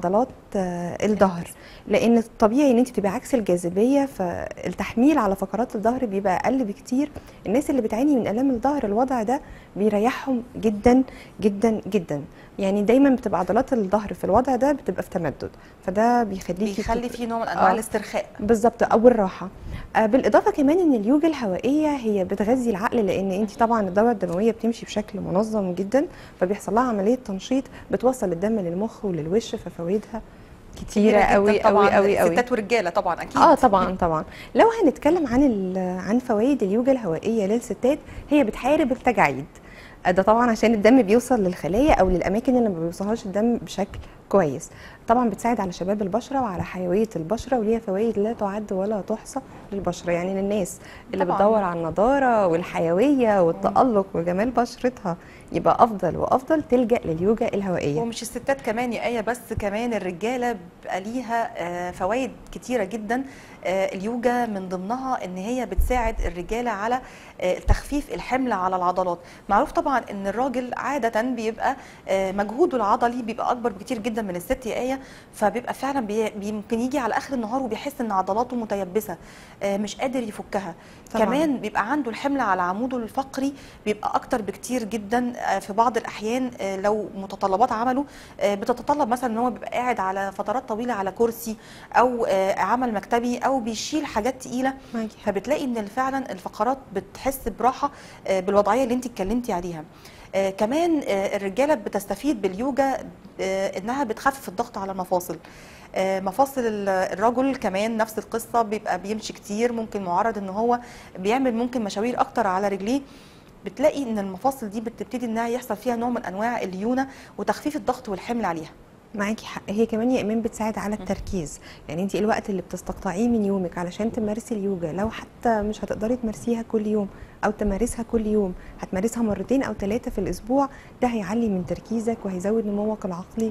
آه، الظهر لان الطبيعي ان انت بتبقى عكس الجاذبيه فالتحميل على فقرات الظهر بيبقى اقل بكتير الناس اللي بتعاني من الام الظهر الوضع ده بيريحهم جدا جدا جدا يعني دايما بتبقى عضلات الظهر في الوضع ده بتبقى في تمدد فده بيخليكي بيخلي فيه نوع من انواع آه. الاسترخاء بالظبط او الراحه آه، بالاضافه كمان ان اليوجا الهوائيه هي بتغذي العقل لان انت طبعا الدوره الدمويه بتمشي بشكل منظم جدا فبيحصل لها عمليه تنشيط بتوصل الدم للمخ وللوش ففوائدها كتيره جداً قوي طبعا قوي قوي قوي ستات ورجاله طبعا اكيد اه طبعا طبعا لو هنتكلم عن ال- عن فوائد اليوجا الهوائيه للستات هي بتحارب التجاعيد آه، ده طبعا عشان الدم بيوصل للخلايا او للاماكن اللي ما بيوصلهاش الدم بشكل كويس طبعا بتساعد على شباب البشره وعلى حيويه البشره وليها فوائد لا تعد ولا تحصى للبشره يعني للناس اللي طبعاً. بتدور على النضاره والحيويه والتالق وجمال بشرتها يبقى افضل وافضل تلجا لليوجا الهوائيه ومش الستات كمان يا آية بس كمان الرجالة بيبقى ليها آه، فوائد كتيرة جدا آه، اليوجا من ضمنها ان هي بتساعد الرجالة على آه، تخفيف الحمل على العضلات معروف طبعا ان الراجل عادة بيبقى آه، مجهوده العضلي بيبقى اكبر بكتير جدا من الست يا آية فبيبقى فعلا بي- بيمكن يجي على اخر النهار وبيحس ان عضلاته متيبسة آه، مش قادر يفكها طبعاً. كمان بيبقى عنده الحمل على عموده الفقري بيبقى اكتر بكتير جدا آه، في بعض الاحيان آه، لو متطلبات عمله آه، بتتطلب مثلا ان هو بيبقى قاعد على فترات طويله على كرسي او آه، عمل مكتبي او بيشيل حاجات تقيله معاكي حق. فبتلاقي ان فعلا الفقرات بتحس براحه آه، بالوضعيه اللي انت اتكلمتي عليها آه، كمان آه، الرجاله بتستفيد باليوجا آه، انها بتخفف الضغط على المفاصل آه، مفاصل ال- الرجل كمان نفس القصه بيبقى بيمشي كتير ممكن معرض ان هو بيعمل ممكن مشاوير اكتر على رجليه بتلاقي ان المفاصل دي بتبتدي انها يحصل فيها نوع من انواع الليونه وتخفيف الضغط والحمل عليها معاكي حق هي كمان يا ايمان بتساعد على التركيز يعني انت الوقت اللي بتستقطعيه من يومك علشان تمارسي اليوجا لو حتى مش هتقدري تمارسيها كل يوم او تمارسها كل يوم هتمارسها مرتين او ثلاثه في الاسبوع ده هيعلي من تركيزك وهيزود نموك العقلي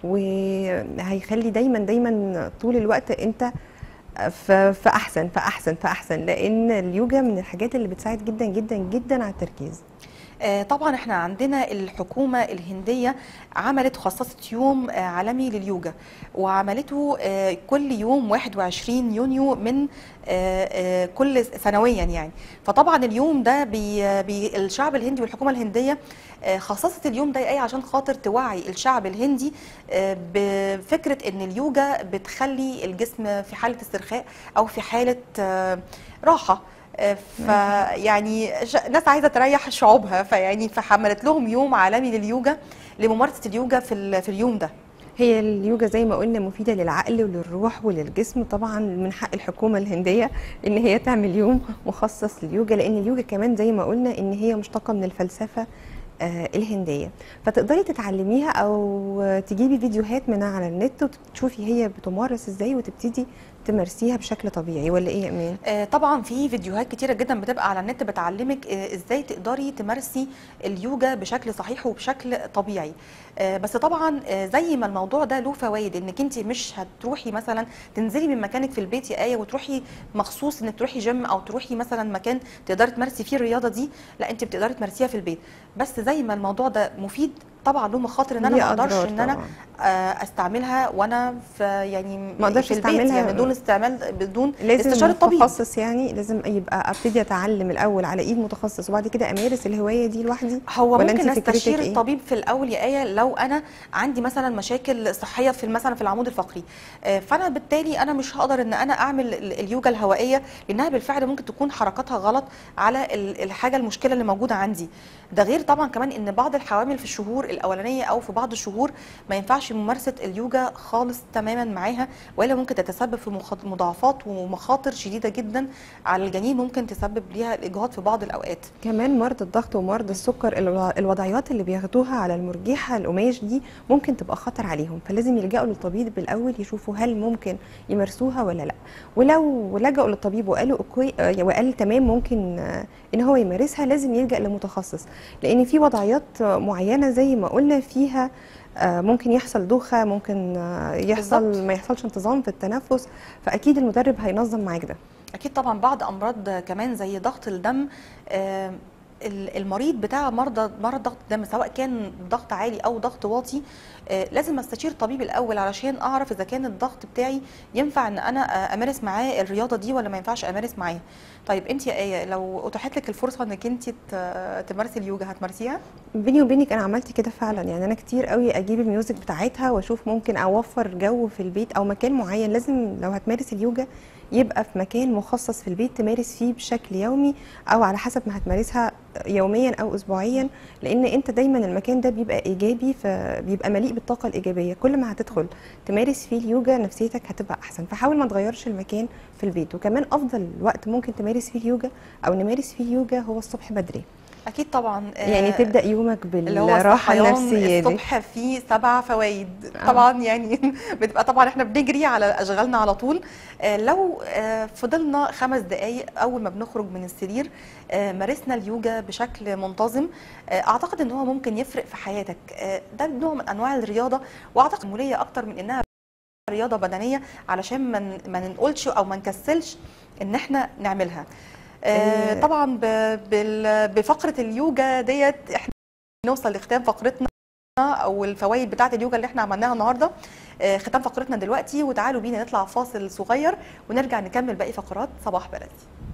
وهيخلي دايما دايما طول الوقت انت في في احسن في احسن في احسن لان اليوجا من الحاجات اللي بتساعد جدا جدا جدا على التركيز آه، طبعا احنا عندنا الحكومة الهندية عملت خصصت يوم آه، عالمي لليوجا وعملته آه، كل يوم 21 يونيو من آه، آه، كل سنويا يعني فطبعا اليوم ده بي بي الشعب الهندي والحكومة الهندية آه، خصصت اليوم ده ايه عشان خاطر توعي الشعب الهندي آه، بفكرة ان اليوجا بتخلي الجسم في حالة استرخاء او في حالة آه، راحة فيعني ش- ناس عايزه تريح شعوبها فيعني فحملت لهم يوم عالمي لليوجا لممارسه اليوجا في ال- في اليوم ده هي اليوجا زي ما قلنا مفيدة للعقل وللروح وللجسم طبعا من حق الحكومة الهندية ان هي تعمل يوم مخصص لليوجا لان اليوجا كمان زي ما قلنا ان هي مشتقة من الفلسفة آه، الهندية فتقدري تتعلميها او تجيبي فيديوهات منها على النت وتشوفي هي بتمارس ازاي وتبتدي تمارسيها بشكل طبيعي ولا ايه يا امان؟ آه، طبعا في فيديوهات كتيره جدا بتبقى على النت بتعلمك آه، ازاي تقدري تمارسي اليوجا بشكل صحيح وبشكل طبيعي آه، بس طبعا آه، زي ما الموضوع ده له فوائد انك انت مش هتروحي مثلا تنزلي من مكانك في البيت يا ايه وتروحي مخصوص انك تروحي جيم او تروحي مثلا مكان تقدري تمارسي فيه الرياضه دي لا انت بتقدري تمارسيها في البيت بس زي ما الموضوع ده مفيد طبعا له مخاطر ان انا ليه ما اقدرش أضرار ان انا طبعاً. آه، استعملها وانا في يعني ما أقدرش في البيت أستعملها يعني بدون استعمال بدون لازم استشاره طبيب متخصص يعني لازم يبقى ابتدي اتعلم الاول على ايد متخصص وبعد كده امارس الهوايه دي لوحدي هو ولا ممكن أنت فكرتك استشير إيه؟ الطبيب في الاول يا ايه لو انا عندي مثلا مشاكل صحيه في مثلا في العمود الفقري آه، فانا بالتالي انا مش هقدر ان انا اعمل ال- اليوجا الهوائيه لانها بالفعل ممكن تكون حركاتها غلط على ال- الحاجه المشكله اللي موجوده عندي ده غير طبعا كمان ان بعض الحوامل في الشهور الاولانيه او في بعض الشهور ما ينفعش ممارسه اليوجا خالص تماما معاها والا ممكن تتسبب في مخ- مضاعفات ومخاطر شديده جدا على الجنين ممكن تسبب ليها الاجهاض في بعض الاوقات كمان مرضى الضغط ومرضى السكر الو- الوضعيات اللي بياخدوها على المرجحه القماش دي ممكن تبقى خطر عليهم فلازم يلجأوا للطبيب بالاول يشوفوا هل ممكن يمارسوها ولا لا ولو لجأوا للطبيب وقالوا اوكي آه، وقال تمام ممكن آه، ان هو يمارسها لازم يلجأ لمتخصص لان في وضعيات آه، معينه زي ما قلنا فيها آه، ممكن يحصل دوخه ممكن آه، يحصل بالظبط. ما يحصلش انتظام في التنفس فاكيد المدرب هينظم معاك ده اكيد طبعا بعض امراض كمان زي ضغط الدم آه، ال- المريض بتاع مرضى مرض ضغط الدم سواء كان ضغط عالي او ضغط واطي آه، لازم استشير طبيب الاول علشان اعرف اذا كان الضغط بتاعي ينفع ان انا آه، امارس معاه الرياضه دي ولا ما ينفعش امارس معاه طيب انت يا ايه لو اتاحت لك الفرصه انك انت ت- تمارسي اليوجا هتمارسيها بيني وبينك انا عملت كده فعلا يعني انا كتير قوي اجيب الميوزك بتاعتها واشوف ممكن اوفر جو في البيت او مكان معين لازم لو هتمارس اليوجا يبقى في مكان مخصص في البيت تمارس فيه بشكل يومي او على حسب ما هتمارسها يوميا او اسبوعيا لان انت دايما المكان ده بيبقى ايجابي فبيبقى مليء بالطاقه الايجابيه كل ما هتدخل تمارس فيه اليوجا نفسيتك هتبقى احسن فحاول ما تغيرش المكان في البيت وكمان افضل وقت ممكن تمارس فيه اليوجا او نمارس فيه اليوجا هو الصبح بدري اكيد طبعا آه، يعني تبدا يومك اللي هو بالراحه الصحيان النفسيه دي الصبح فيه سبع فوائد آه. طبعا يعني بتبقى طبعا احنا بنجري على اشغالنا على طول آه، لو آه، فضلنا خمس دقائق اول ما بنخرج من السرير آه، مارسنا اليوجا بشكل منتظم آه، اعتقد ان هو ممكن يفرق في حياتك آه، ده نوع من انواع الرياضه واعتقد موليه اكتر من انها رياضه بدنيه علشان ما ن- ما ننقلش او ما نكسلش ان احنا نعملها آه، آه. طبعا ب- بال- بفقره اليوجا ديت احنا نوصل لختام فقرتنا او الفوائد بتاعه اليوجا اللي احنا عملناها النهارده آه، ختام فقرتنا دلوقتي وتعالوا بينا نطلع فاصل صغير ونرجع نكمل باقي فقرات صباح بلدي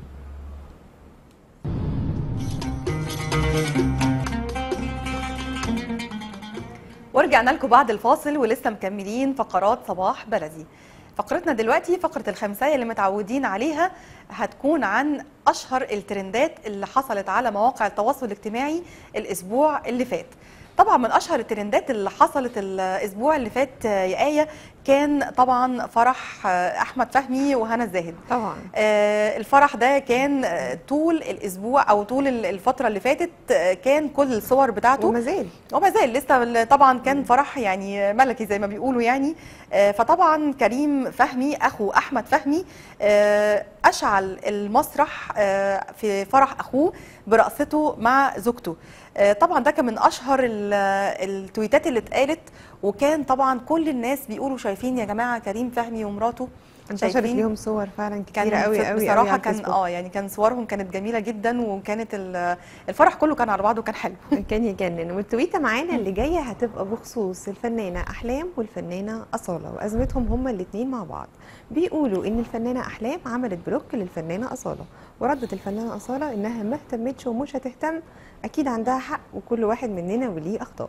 ورجعنا لكم بعد الفاصل ولسه مكملين فقرات صباح بلدي فقرتنا دلوقتي فقرة الخمسية اللي متعودين عليها هتكون عن أشهر الترندات اللي حصلت على مواقع التواصل الاجتماعي الأسبوع اللي فات طبعا من أشهر الترندات اللي حصلت الأسبوع اللي فات آه، يا آية كان طبعا فرح آه، أحمد فهمي وهنا الزاهد طبعا آه، الفرح ده كان آه، طول الاسبوع او طول الفتره اللي فاتت آه، كان كل الصور بتاعته وما زال وما زال لسه ال- طبعا كان فرح يعني ملكي زي ما بيقولوا يعني آه، فطبعا كريم فهمي اخو احمد فهمي آه، اشعل المسرح آه، في فرح اخوه برقصته مع زوجته آه، طبعا ده كان من اشهر ال- التويتات اللي اتقالت وكان طبعا كل الناس بيقولوا شايفين يا جماعه كريم فهمي ومراته انتشرت شايفين؟ ليهم صور فعلا كان كتيره قوي في- قوي بصراحه قوي على كان الفيسبوك. اه يعني كان صورهم كانت جميله جدا وكانت ال- الفرح كله كان على بعضه كان حلو كان يجنن والتويته معانا اللي جايه هتبقى بخصوص الفنانه احلام والفنانه اصاله وازمتهم هما الاثنين مع بعض بيقولوا ان الفنانه احلام عملت بلوك للفنانه اصاله وردت الفنانه اصاله انها ما اهتمتش ومش هتهتم اكيد عندها حق وكل واحد مننا وليه اخطاء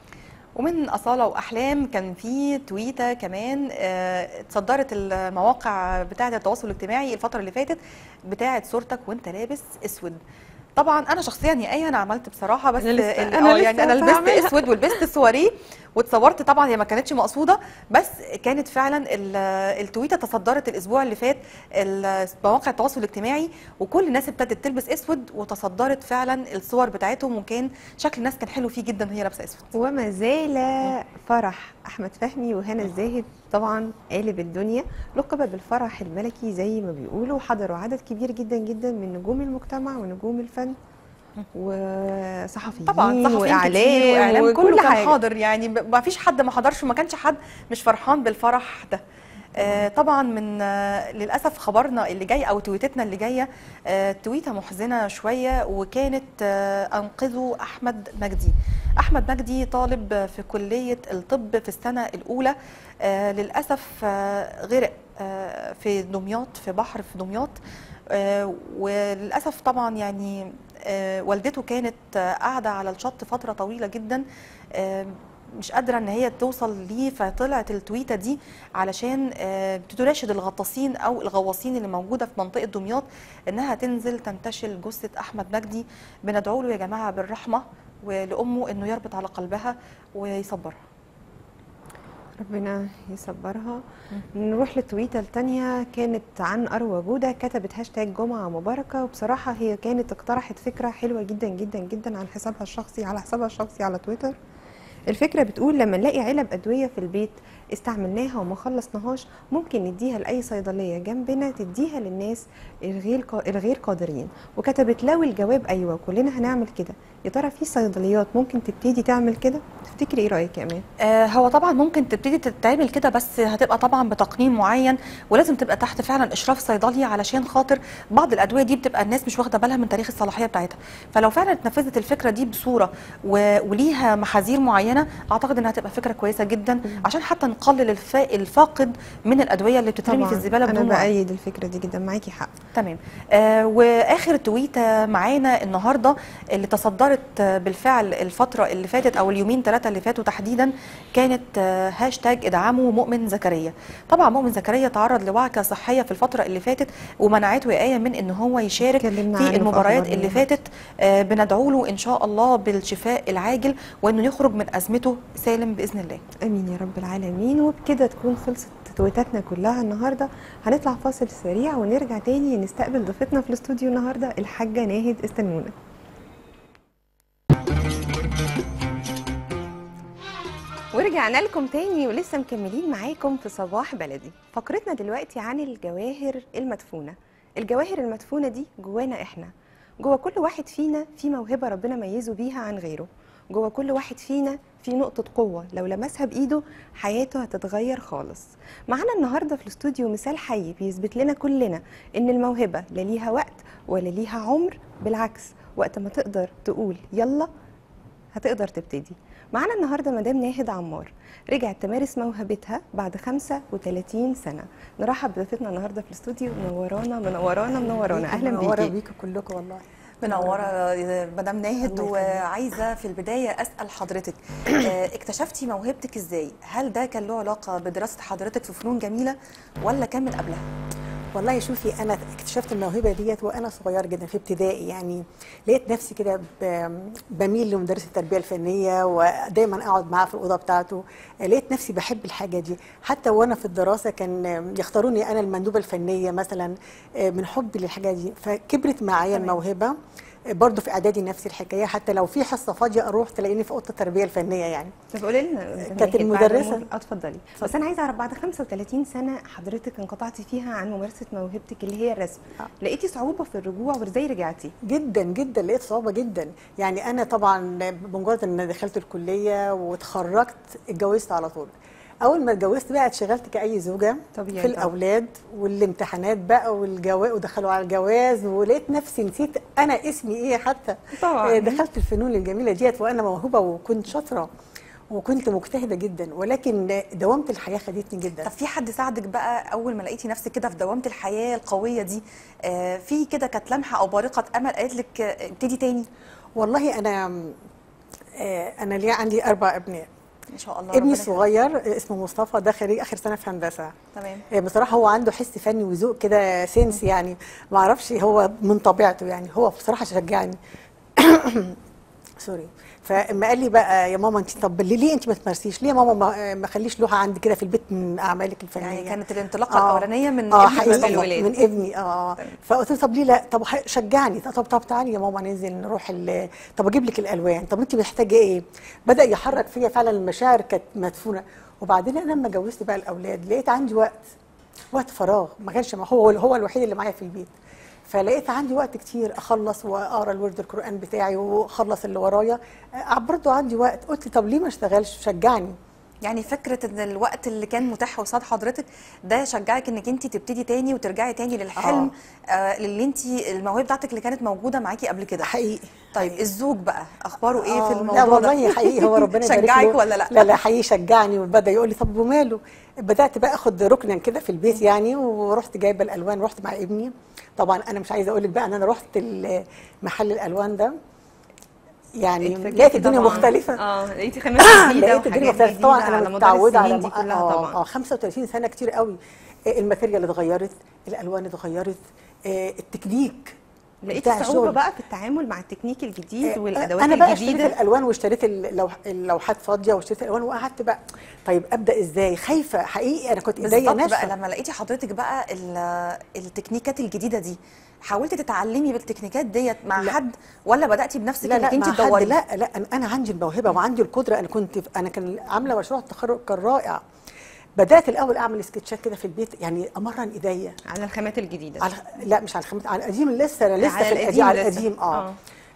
ومن أصالة وأحلام كان في تويتة كمان آه، اتصدرت المواقع بتاعة التواصل الاجتماعي الفترة اللي فاتت بتاعة صورتك وانت لابس اسود طبعا انا شخصيا يا ايه انا عملت بصراحه بس أنا لسه- ال- أنا آه لسه يعني انا لبست هعملها. اسود ولبست سواريه واتصورت طبعا هي ما كانتش مقصوده بس كانت فعلا ال- التويته تصدرت الاسبوع اللي فات ال- مواقع التواصل الاجتماعي وكل الناس ابتدت تلبس اسود وتصدرت فعلا الصور بتاعتهم وكان شكل الناس كان حلو فيه جدا وهي لابسه اسود وما زال فرح احمد فهمي وهنا الزاهد طبعا قالب الدنيا لقب بالفرح الملكي زي ما بيقولوا حضروا عدد كبير جدا جدا من نجوم المجتمع ونجوم الفن وصحفيين طبعا صحفيين واعلام, كتير واعلام كله وكل كان حاجه حاضر يعني ب- ما فيش حد ما حضرش وما كانش حد مش فرحان بالفرح ده آه طبعا من آه للاسف خبرنا اللي جاي او تويتتنا اللي جايه آه تويته محزنه شويه وكانت آه انقذوا احمد مجدي احمد مجدي طالب في كليه الطب في السنه الاولى آه للاسف آه غرق آه في دمياط في بحر في دمياط آه وللاسف طبعا يعني آه والدته كانت آه قاعده على الشط فتره طويله جدا آه مش قادره ان هي توصل ليه فطلعت التويته دي علشان آه تناشد الغطاسين او الغواصين اللي موجوده في منطقه دمياط انها تنزل تنتشل جثه احمد مجدي بندعو له يا جماعه بالرحمه ولامه انه يربط على قلبها ويصبرها ربنا يصبرها نروح للتويته الثانيه كانت عن اروى جوده كتبت هاشتاج جمعه مباركه وبصراحه هي كانت اقترحت فكره حلوه جدا جدا جدا عن حسابها الشخصي على حسابها الشخصي على تويتر الفكره بتقول لما نلاقي علب ادويه في البيت استعملناها وما خلصناهاش ممكن نديها لاي صيدليه جنبنا تديها للناس الغير الغير قادرين وكتبت لو الجواب ايوه كلنا هنعمل كده يا ترى في صيدليات ممكن تبتدي تعمل كده تفتكري ايه رايك يا امان آه، هو طبعا ممكن تبتدي تتعمل كده بس هتبقى طبعا بتقنين معين ولازم تبقى تحت فعلا اشراف صيدلي علشان خاطر بعض الادويه دي بتبقى الناس مش واخده بالها من تاريخ الصلاحيه بتاعتها فلو فعلا اتنفذت الفكره دي بصوره و... وليها محاذير معينه اعتقد انها هتبقى فكره كويسه جدا عشان حتى نقلل الف... الفاقد من الادويه اللي بتترمي في الزباله انا بدون وعي. بايد الفكره دي جدا معاكي حق تمام آه واخر تويته معانا النهارده اللي تصدرت آه، بالفعل الفتره اللي فاتت او اليومين ثلاثه اللي فاتوا تحديدا كانت آه هاشتاج ادعموا مؤمن زكريا طبعا مؤمن زكريا تعرض لوعكه صحيه في الفتره اللي فاتت ومنعته يا ايه من ان هو يشارك اتكلمنا عنه في في المباريات أخبار اللي اليوم. فاتت آه بندعو له ان شاء الله بالشفاء العاجل وانه يخرج من ازمته سالم باذن الله امين يا رب العالمين وبكده تكون خلصت تويتاتنا كلها النهارده هنطلع فاصل سريع ونرجع تاني نستقبل ضيفتنا في الاستوديو النهارده الحاجه ناهد استنونا ورجعنا لكم تاني ولسه مكملين معاكم في صباح بلدي فقرتنا دلوقتي عن الجواهر المدفونة الجواهر المدفونة دي جوانا احنا جوا كل واحد فينا في موهبة ربنا ميزه بيها عن غيره جوا كل واحد فينا في نقطة قوة لو لمسها بإيده حياته هتتغير خالص معانا النهاردة في الاستوديو مثال حي بيثبت لنا كلنا إن الموهبة لا ليها وقت ولا ليها عمر بالعكس وقت ما تقدر تقول يلا هتقدر تبتدي معانا النهارده مدام ناهد عمار رجعت تمارس موهبتها بعد 35 سنه نرحب بضيفتنا النهارده في الاستوديو منورانا منورانا منورانا اهلا منورة بيكي بيكم كلكم والله منوره مدام ناهد الله يخليك. وعايزه في البدايه اسال حضرتك آه، اكتشفتي موهبتك ازاي هل ده كان له علاقه بدراسه حضرتك في فنون جميله ولا كان من قبلها والله شوفي انا اكتشفت الموهبه ديت وانا صغير جدا في ابتدائي يعني لقيت نفسي كده ب- بميل لمدرس التربيه الفنيه ودايما اقعد معاه في الاوضه بتاعته لقيت نفسي بحب الحاجه دي حتى وانا في الدراسه كان يختاروني انا المندوبه الفنيه مثلا من حبي للحاجه دي فكبرت معايا تمام. الموهبه برضه في اعدادي نفس الحكايه حتى لو في حصه فاضيه اروح تلاقيني في اوضه التربيه الفنيه يعني طب قولي لنا مدام كانت ناهد بعد المدرسة. مر- اه اتفضلي بس انا عايزه اعرف بعد 35 سنه حضرتك انقطعتي فيها عن ممارسه موهبتك اللي هي الرسم آه. لقيتي صعوبه في الرجوع وازاي رجعتي جدا جدا لقيت صعوبه جدا يعني انا طبعا بمجرد ان دخلت الكليه واتخرجت اتجوزت على طول اول ما اتجوزت بقى اتشغلت كاي زوجه طبيعي في طبعا. الاولاد والامتحانات بقى والجواز ودخلوا على الجواز ولقيت نفسي نسيت انا اسمي ايه حتى طبعاً. آه، دخلت الفنون الجميله ديت وانا موهوبه وكنت شاطره وكنت مجتهده جدا ولكن دوامه الحياه خدتني جدا طب في حد ساعدك بقى اول ما لقيتي نفسك كده في دوامه الحياه القويه دي آه، في كده كانت لمحه او بارقه امل قالت لك آه، ابتدي تاني والله انا آه، انا ليا عندي اربع ابناء ان شاء الله ابني ربنا يكرمك. الصغير اسمه مصطفى ده خريج اخر سنه في هندسه تمام آه، بصراحه هو عنده حس فني وذوق كده سنس يعني ما اعرفش هو من طبيعته يعني هو بصراحه شجعني سوري فاما قال لي بقى يا ماما انت طب ليه, ليه انت ما تمارسيش ليه يا ماما ما, ما خليش لوحه عندي كده في البيت من اعمالك الفنيه يعني كانت الانطلاقه آه. الاولانيه من اه ابنك حقيقي الولاد. من ابني اه فقلت له طب ليه لا طب ح- شجعني طب طب تعالي يا ماما ننزل نروح ال- طب اجيب لك الالوان طب انت محتاجه ايه بدا يحرك فيا فعلا المشاعر كانت مدفونه وبعدين انا لما جوزت بقى الاولاد لقيت عندي وقت وقت فراغ ما كانش ما هو هو الوحيد اللي معايا في البيت فلقيت عندي وقت كتير اخلص واقرا الورد القران بتاعي واخلص اللي ورايا آه، برضه عندي وقت قلت طب ليه ما اشتغلش شجعني يعني فكره ان الوقت اللي كان متاح قصاد حضرتك ده شجعك انك انت تبتدي تاني وترجعي تاني للحلم آه للي انت الموهبه بتاعتك اللي كانت موجوده معاكي قبل كده حقيقي طيب حقيقي. الزوج بقى اخباره ايه في آه، الموضوع لا والله ده حقيقي هو ربنا يبارك شجعك له. ولا لا لا لا حقيقي شجعني وبدا يقول لي طب وماله بدات بقى اخد ركنا كده في البيت يعني ورحت جايبه الالوان رحت مع ابني طبعا انا مش عايزه اقول لك بقى ان انا رحت ال- محل الالوان ده يعني اتفاجئتي لقيت الدنيا طبعاً. مختلفه اه لقيتي خامات جديده لقيت الدنيا وحاجات مختلفه طبعا جديدة انا على مدار متعوده على السنين دي كلها اه طبعا اه 35 سنه كتير قوي آه، الماتيريال اتغيرت الالوان اتغيرت آه، التكنيك لقيتي بتاع صعوبه الشغل. بقى في التعامل مع التكنيك الجديد آه، والادوات انا بقى اشتريت الجديده الالوان واشتريت اللوح اللوحات فاضيه واشتريت الالوان وقعدت بقى طيب ابدا ازاي خايفه حقيقي انا كنت ايديا بالظبط بقى ناشفه لما لقيتي حضرتك بقى ال- التكنيكات الجديده دي حاولتي تتعلمي بالتكنيكات ديت مع لا. حد ولا بداتي بنفسك لا انك لا انت مع حد تدوري لا لا أنا- انا عندي الموهبه وعندي القدره انا كنت انا كان عامله مشروع التخرج كان رائع بدات الاول اعمل سكتشات كده في البيت يعني امرن ايديا على الخامات الجديده على لا مش على الخامات على القديم لسه انا لسه على في القديم القديم على لسه. القديم اه, آه.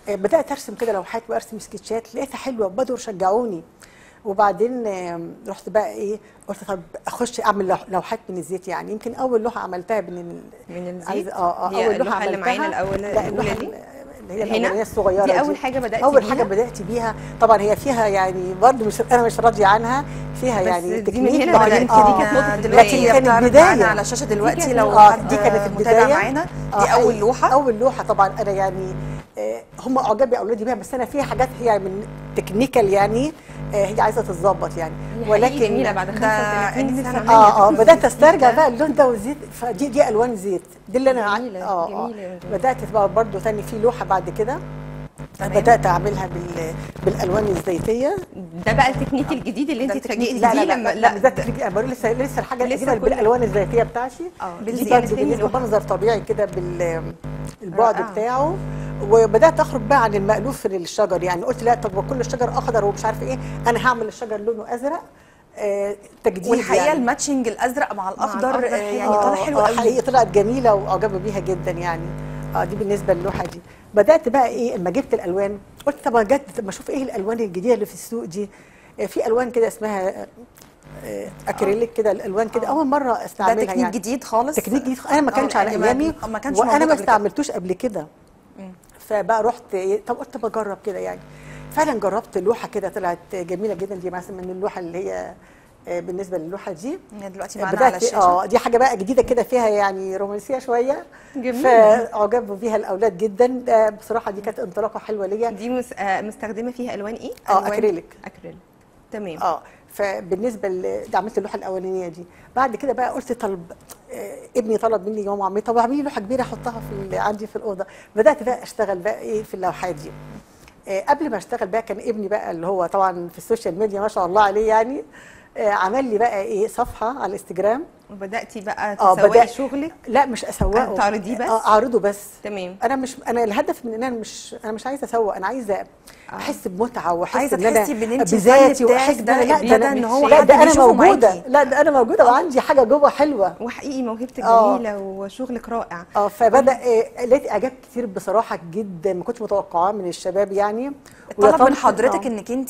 آه، بدات ارسم كده لوحات وارسم سكتشات لقيتها حلوه وبدوا شجعوني وبعدين آم، رحت بقى ايه قلت طب اخش اعمل لوح- لوحات من الزيت يعني يمكن اول لوحه عملتها من ال... من الزيت عايزة- اه اه هي اول لوحه اللوحة اللي عملتها معانا الأول- لا الأولى اللوحه دي؟ اللي هي هنا؟ الاولانيه الصغيره دي أول حاجة بدأتي اول بيها؟ حاجه بدات بيها طبعا هي فيها يعني برضه مش انا مش راضيه عنها فيها بس يعني دي من تكنيك هنا معين. بدأت، آه، دي كانت نقطة دلوقتي البداية. هي كانت بتعرض بداية. معانا على الشاشه دلوقتي كانت- لو آه، حد دي كانت متابع البداية. معانا آه، دي اول حقيقي. لوحه اول لوحه طبعا انا يعني آه، هم اعجبي اولادي بيها بس انا فيها حاجات هي من تكنيكال يعني آه، هي عايزه تتظبط يعني ولكن جميلة بعد ده 35 إن سنة الفن- اه اه هي بدات استرجع جديدة. بقى اللون ده والزيت فدي دي الوان زيت دي اللي انا ع- جميلة، اه جميلة اه يا بنت. بدات بقى برضو تاني في لوحه بعد كده تمام. بدات اعملها بال بالالوان الزيتيه ده بقى التكنيك الجديد اللي ده انت التكنيك- اتفاجئتي لا لا بيه لا, لما لا, ده التكنيك انا بقول لسه لسه الحاجه لسه القديمه كل- بالالوان الزيتيه بتاعتي اه دي بالزيت برضه تاني بالنسبه لوحة. منظر طبيعي كده بال البعد رائعة. بتاعه وبدات اخرج بقى عن المالوف للشجر يعني قلت لا طب وكل الشجر اخضر ومش عارفه ايه انا هعمل الشجر لونه ازرق آه تجديد والحقيقه يعني. الماتشنج الازرق مع الاخضر الأخضر آه، حلو. يعني طالع حلو آه، قوي حقيقي طلعت جميله واعجبوا بيها جدا يعني اه دي بالنسبه للوحه دي بدات بقى ايه اما جبت الالوان قلت طب ما جت طب ما اشوف ايه الالوان الجديده اللي في السوق دي آه، في الوان كده اسمها آه، آه، اكريليك كده الالوان كده اول مره ده استعملها تكنيك يعني جديد خالص تكنيك جديد انا ما آه، كانش على يعني ما- ايامي ما كانش وانا موجود ما قبل كده. استعملتوش قبل كده فبقى رحت إيه، طب قلت بجرب كده يعني فعلا جربت لوحه كده طلعت جميله جدا دي مثلا من اللوحه اللي هي آه، بالنسبه للوحه دي هي دلوقتي معانا على بدات الشاشه اه دي حاجه بقى جديده كده فيها يعني رومانسيه شويه جميل. فاعجبوا بيها الاولاد جدا آه، بصراحه دي كانت انطلاقه حلوه ليا دي مس... آه مستخدمه فيها الوان ايه؟ اه ألوان اكريليك اكريل تمام اه فبالنسبه ل... دي عملت اللوحه الاولانيه دي بعد كده بقى قلت طلب آه ابني طلب مني يوم عمي طب اعملي لوحه كبيره احطها في ال... عندي في الاوضه بدات بقى اشتغل بقى ايه في اللوحات دي آه قبل ما اشتغل بقى كان ابني بقى اللي هو طبعا في السوشيال ميديا ما شاء الله عليه يعني آه عمل لي بقى ايه صفحه على الانستجرام وبداتي بقى اه تسوقي بدأ شغلك لا مش اسوقه تعرضيه بس؟ اه اعرضه بس تمام انا مش انا الهدف من ان انا مش انا مش عايزه اسوق انا عايزه احس بمتعه واحس عايزة ان انا تحسي بإن أنت بذاتي الفن بتاعك واحس ده إن أنا- لا ابتدى ده إن أنا- هو لا حد ده انا بيشوفه موجوده معاكي. لا ده انا موجوده وعندي حاجه جوه حلوه وحقيقي موهبتك آه. جميله وشغلك رائع اه فبدا إيه لقيت اعجاب كتير بصراحه جدا ما كنتش متوقعاه من الشباب يعني ويا طلب من طنط- حضرتك آه. انك انت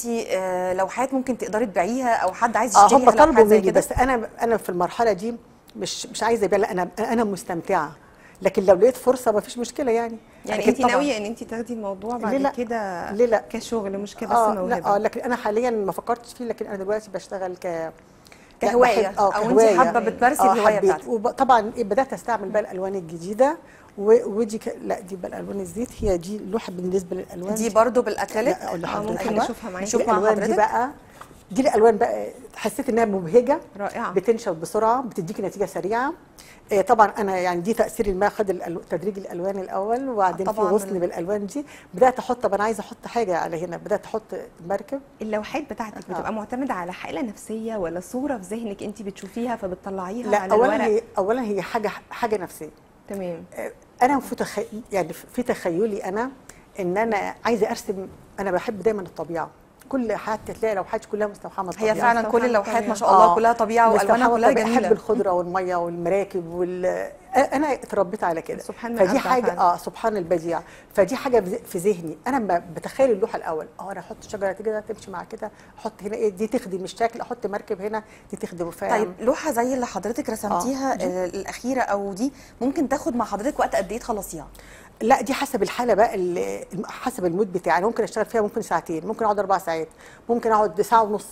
لوحات ممكن تقدري تبيعيها او حد عايز اه يشتري هم طلبوا لوحات زي مني كده بس انا انا في المرحله دي مش مش عايزه ابيع لا انا انا مستمتعه لكن لو لقيت فرصه ما فيش مشكله يعني يعني أكيد انت طبعاً. ناويه ان انت تاخدي الموضوع ليه بعد لا؟ كده ليه لا؟ كشغل مش كبس اه موهبه لا اه لكن انا حاليا ما فكرتش فيه لكن انا دلوقتي بشتغل ك لا، كهوايه بحب- آه، او انت كهواية. حابه بتمارسي آه، الهوايه حبيت. بتاعتك وطبعا إيه بدات استعمل بقى الالوان الجديده و- ودي ك... لا دي بقى الالوان الزيت هي دي اللوحه بالنسبه للالوان دي برضو بالاكريليك لا، أقول آه، لحضرتك ممكن بقى. نشوفها معاكي. نشوف مع الالوان دي حضرتك. بقى دي الالوان بقى حسيت انها مبهجه رائعه بتنشف بسرعه بتديكي نتيجه سريعه آه، طبعا انا يعني دي تاثير الماء خد الألو- تدريج الالوان الاول وبعدين في طبعاً غصن ال- بالالوان دي بدات احط طب انا عايزه احط حاجه على هنا بدات احط مركب اللوحات بتاعتك آه. بتبقى معتمده على حاله نفسيه ولا صوره في ذهنك انت بتشوفيها فبتطلعيها لا على اولا الورق هي اولا هي حاجه حاجه نفسيه تمام آه، انا في تخي... يعني في تخيلي انا ان انا عايزه ارسم انا بحب دايما الطبيعه كل حتى تلاقي لوحات كلها مستوحاه من هي الطبيعه فعلا مستوحى كل اللوحات ما شاء آه. الله كلها طبيعه والوانها مستوحاه كلها الطبيعة. جميله بحب الخضره والميه والمراكب وال آه، انا اتربيت على كده سبحان من فدي أبدع حاجه فعلا. اه سبحان البديع فدي حاجه في في ذهني انا لما بتخيل اللوحه الاول اه انا احط شجره كده تمشي مع كده احط هنا ايه دي تخدم الشكل احط مركب هنا دي تخدم ف... طيب لوحه زي اللي حضرتك رسمتيها دي. آه، الاخيره او دي ممكن تاخد مع حضرتك وقت قد ايه تخلصيها لا دي حسب الحاله بقى ال- حسب المود بتاعي أنا ممكن اشتغل فيها ممكن ساعتين ممكن اقعد اربع ساعات ممكن اقعد ساعه ونص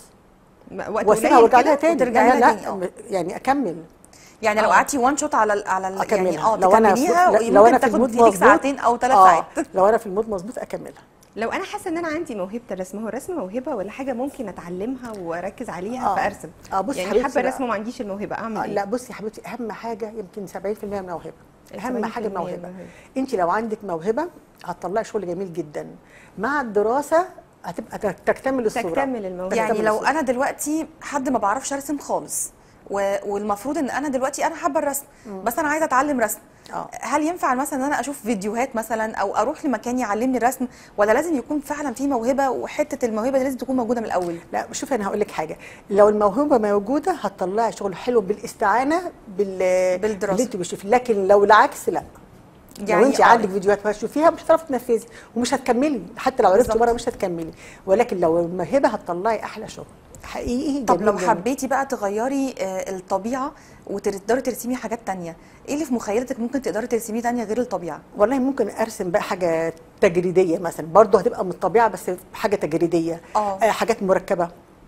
م- وقت واسيبها قليل وارجع كده لها تاني وترجعي لا لها لا تاني، آه. م- يعني اكمل يعني لو آه. قعدتي وان شوت على ال على ال يعني اكملها اه لو انا في- تكمليها لا- لو ممكن انا في تاخد المود ايدك مظبوط ساعتين او ثلاث آه، ساعات لو انا في المود مظبوط اكملها لو انا حاسه ان انا عندي موهبه الرسم هو الرسم موهبه ولا حاجه ممكن اتعلمها واركز عليها آه. فارسم اه بصي يعني حبيبتي حابه بقى. الرسم وما عنديش الموهبه اعمل آه، ايه لا بصي يا حبيبتي اهم حاجه يمكن 70% من الموهبه اهم 70% حاجه الموهبه موهبة. انت لو عندك موهبه هتطلعي شغل جميل جدا مع الدراسه هتبقى تك- تكتمل الصوره تكتمل الموهبه يعني تكتمل لو الصورة. انا دلوقتي حد ما بعرفش ارسم خالص و- والمفروض ان انا دلوقتي انا حابه الرسم بس انا عايزه اتعلم رسم آه. هل ينفع مثلا ان انا اشوف فيديوهات مثلا او اروح لمكان يعلمني الرسم ولا لازم يكون فعلا في موهبه وحته الموهبه دي لازم تكون موجوده من الاول لا شوفي انا هقول لك حاجه لو الموهبه موجوده هتطلعي شغل حلو بالاستعانه بال بالدراسة. اللي انت بتشوفي لكن لو العكس لا يعني يعني لو انت آه. عندك فيديوهات وهتشوفيها مش هتعرفي تنفذي ومش هتكملي حتى لو عرفتي بالظبط. مره مش هتكملي ولكن لو الموهبه هتطلعي احلى شغل حقيقي طب جميل لو جميل. حبيتي بقى تغيري آه، الطبيعه وتقدري ترسمي حاجات تانية ايه اللي في مخيلتك ممكن تقدري ترسميه تانية غير الطبيعه والله ممكن ارسم بقى حاجه تجريديه مثلا برضه هتبقى من الطبيعه بس حاجه تجريديه آه. آه حاجات مركبه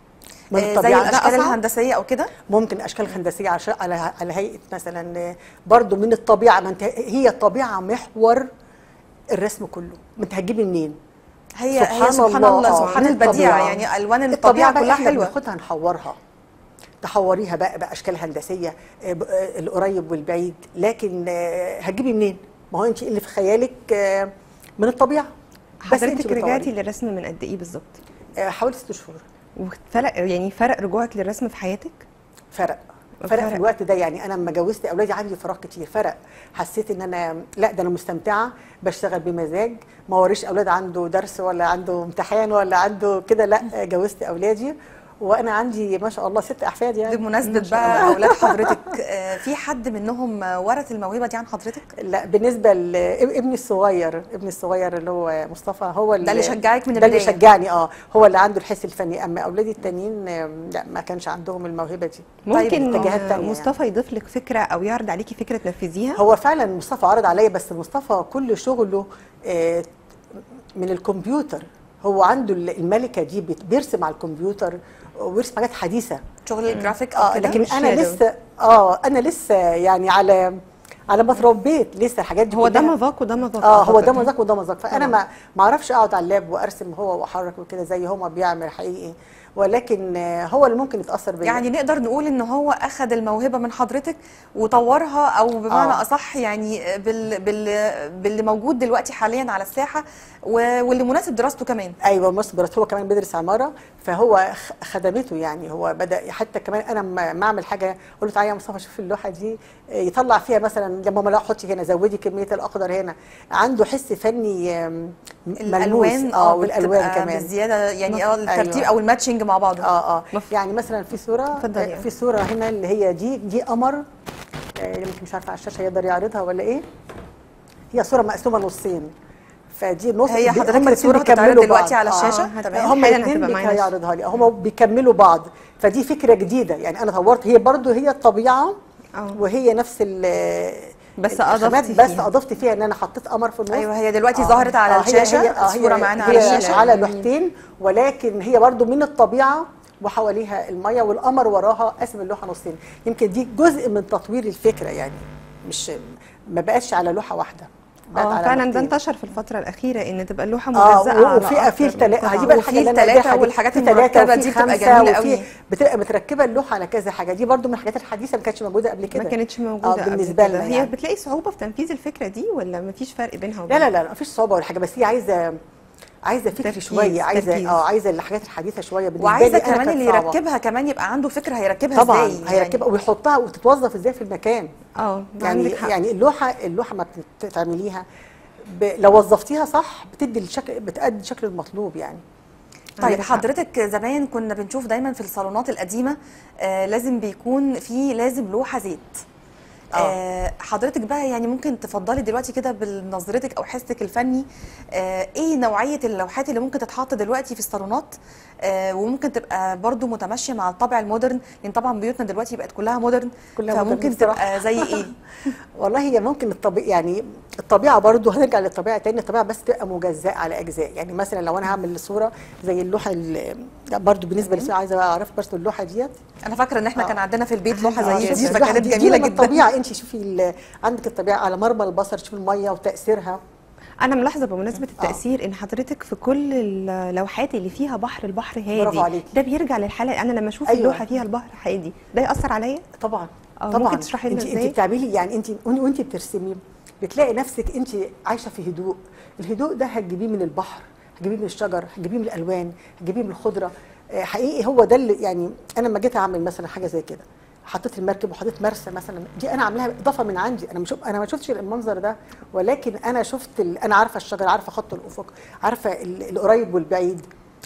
من آه، زي الطبيعه ده الاشكال أصعب. الهندسيه او كده ممكن اشكال هندسيه عش- على على هيئه مثلا آه، برضه من الطبيعه ما انت هي الطبيعه محور الرسم كله ما انت هتجيبي منين هي سبحان هي سبحان الله، الله آه، سبحان من البديع الطبيعة. يعني الوان الطبيعه بقى كلها احنا حلوه بناخدها نحورها تحوريها بقى باشكال هندسيه آه، ب- آه، القريب والبعيد لكن آه، هتجيبي منين ما هو انت اللي في خيالك آه، من الطبيعه بس انت حضرتك رجعتي بتطوري. للرسم من قد ايه بالظبط آه، حوالي ست شهور وفرق يعني فرق رجوعك للرسم في حياتك فرق فرق فرق. في الوقت ده يعني انا لما جوزت اولادي عندي فراغ كتير فرق حسيت ان انا لا ده انا مستمتعه بشتغل بمزاج ما وريش اولاد عنده درس ولا عنده امتحان ولا عنده كده لا جوزت اولادي وانا عندي ما شاء الله ست احفاد يعني بمناسبه بقى اولاد حضرتك آه، في حد منهم آه، ورث الموهبه دي عن حضرتك لا بالنسبه لابني الصغير ابني الصغير اللي هو مصطفى هو ده اللي شجعك من ده اللي البداية. شجعني اه هو اللي عنده الحس الفني اما اولادي التانيين آم، لا ما كانش عندهم الموهبه دي ممكن اتجاهات آه، تانية مصطفى يضيف لك فكره او يعرض عليكي فكره تنفذيها هو فعلا مصطفى عرض عليا بس مصطفى كل شغله آه، من الكمبيوتر هو عنده الملكه دي بت- بيرسم على الكمبيوتر وبيرسم حاجات حديثه شغل الجرافيك او اه كده لكن انا shadow. لسه اه انا لسه يعني على على ما اتربيت لسه الحاجات دي هو ده كلها- مذاق وده مذاق اه هو ده أعتقد. مذاق وده مذاق فانا ما ما اعرفش اقعد على اللاب وارسم هو واحرك وكده زي هو ما بيعمل حقيقي ولكن آه، هو اللي ممكن يتاثر بيا يعني نقدر نقول ان هو اخذ الموهبه من حضرتك وطورها او بمعنى آه. اصح يعني بال بال باللي موجود دلوقتي حاليا على الساحه و- واللي مناسب دراسته كمان ايوه مصر بس هو كمان بيدرس عماره فهو خ- خدمته يعني هو بدا حتى كمان انا لما ما اعمل حاجه اقول له تعالى يا مصطفى شوف اللوحه دي آه، يطلع فيها مثلا يا ماما لا حطي هنا زودي كميه الاخضر هنا عنده حس فني آم، ملموس الالوان اه والالوان بتبقى كمان بالزياده يعني اه أيوة. الترتيب او الماتشنج مع بعضه اه اه مف- يعني مثلا في صوره اتفضلي. آه، في صوره هنا اللي هي دي دي قمر آه، يمكن مش عارفه على الشاشه يقدر يعرضها ولا ايه هي صوره مقسومه نصين فدي نص هي بي- حضرتك هما الاتنين الصورة هتتعرض بيكملوا دلوقتي بعض. على الشاشة؟ هت- تمام. هم حالاً الاثنين هتبقى معانا هيعرضها لي هم بيكملوا بعض فدي فكره جديده يعني انا طورت هي برضو هي الطبيعه آه. وهي نفس ال بس الخامات، أضفتي بس فيها. اضفت فيها ان انا حطيت قمر في النص ايوه هي دلوقتي آه. ظهرت على آه، هي- الشاشه هي- آه، الصوره هي- معانا على هي الشاشه على لوحتين ولكن هي برضو من الطبيعه وحواليها الميه والقمر وراها قسم اللوحه نصين يمكن دي جزء من تطوير الفكره يعني مش ما بقتش على لوحه واحده بقت اه على فعلا ده لوحتين. انتشر في الفتره الاخيره ان تبقى اللوحه اه مجزاه و- على وفي في أكتر من التلاته قطعة. دي بقى الحاجه وفي اللي انا التلاتة ناجحة دي. والحاجات في تلاتة المركبة وفي دي بتبقى خمسة جميلة وفي- قوي. بتبقى متركبه اللوحه على كذا حاجه دي برضو من الحاجات الحديثه ما كانتش موجوده قبل كده ما كانتش موجوده اه قبل بالنسبه كده. لنا هي يعني. بتلاقي صعوبه في تنفيذ الفكره دي ولا ما فيش فرق بينها لا وبين لا لا مفيش صعوبه ولا حاجه بس هي عايزه عايزه فكر تركيز، شويه عايزه تركيز. اه عايزه الحاجات الحديثه شويه بالنسبه وعايزه لي أنا كمان كانت اللي صعبة. يركبها كمان يبقى عنده فكره هيركبها طبعا ازاي هيركبها ويحطها وتتوظف ازاي في المكان اه يعني عندك حق. يعني اللوحه اللوحه ما بتعمليها ب... لو وظفتيها صح بتدي الشكل بتأدي الشكل المطلوب يعني طيب عندك حق. حضرتك زمان كنا بنشوف دايما في الصالونات القديمه آه لازم بيكون في لازم لوحه زيت آه. آه حضرتك بقى يعني ممكن تفضلي دلوقتي كده بنظرتك او حسك الفني آه ايه نوعيه اللوحات اللي ممكن تتحط دلوقتي في الصالونات آه وممكن تبقى برضو متماشيه مع الطابع المودرن لان طبعا بيوتنا دلوقتي بقت كلها مودرن كلها مودرن فممكن بصراحة. تبقى زي ايه والله هي ممكن الطبيعة يعني الطبيعة برضو هنرجع للطبيعة تاني الطبيعة بس تبقى مجزاة على أجزاء يعني مثلا لو أنا هعمل صورة زي اللوحة ال- لا برضو بالنسبة للصورة عايزة أعرف برضو اللوحة ديت انا فاكره ان احنا آه. كان عندنا في البيت لوحه آه، زي شوفي دي اللوحة فكانت دي- دي جميله من جدا الطبيعة أنت شوفي ال- عندك الطبيعة على مرمى البصر شوفي المية وتأثيرها انا ملاحظه بمناسبه التاثير ان حضرتك في كل اللوحات اللي فيها بحر البحر برافو هادي عليكي. ده بيرجع للحاله انا لما اشوف أيوة. اللوحه فيها البحر هادي ده ياثر عليا طبعا آه، طبعا ممكن تشرحي لنا انت إزاي؟ انت بتعملي يعني انت وانت بترسمي بتلاقي نفسك انت عايشه في هدوء الهدوء ده هتجيبيه من البحر هتجيبيه من الشجر هتجيبيه من الالوان هتجيبيه من الخضره آه، حقيقي هو ده اللي يعني انا لما جيت اعمل مثلا حاجه زي كده حطيت المركب وحطيت مرسى مثلا دي انا عاملاها اضافه من عندي انا مش انا ما شفتش المنظر ده ولكن انا شفت ال... انا عارفه الشجر عارفه خط الافق عارفه ال- القريب والبعيد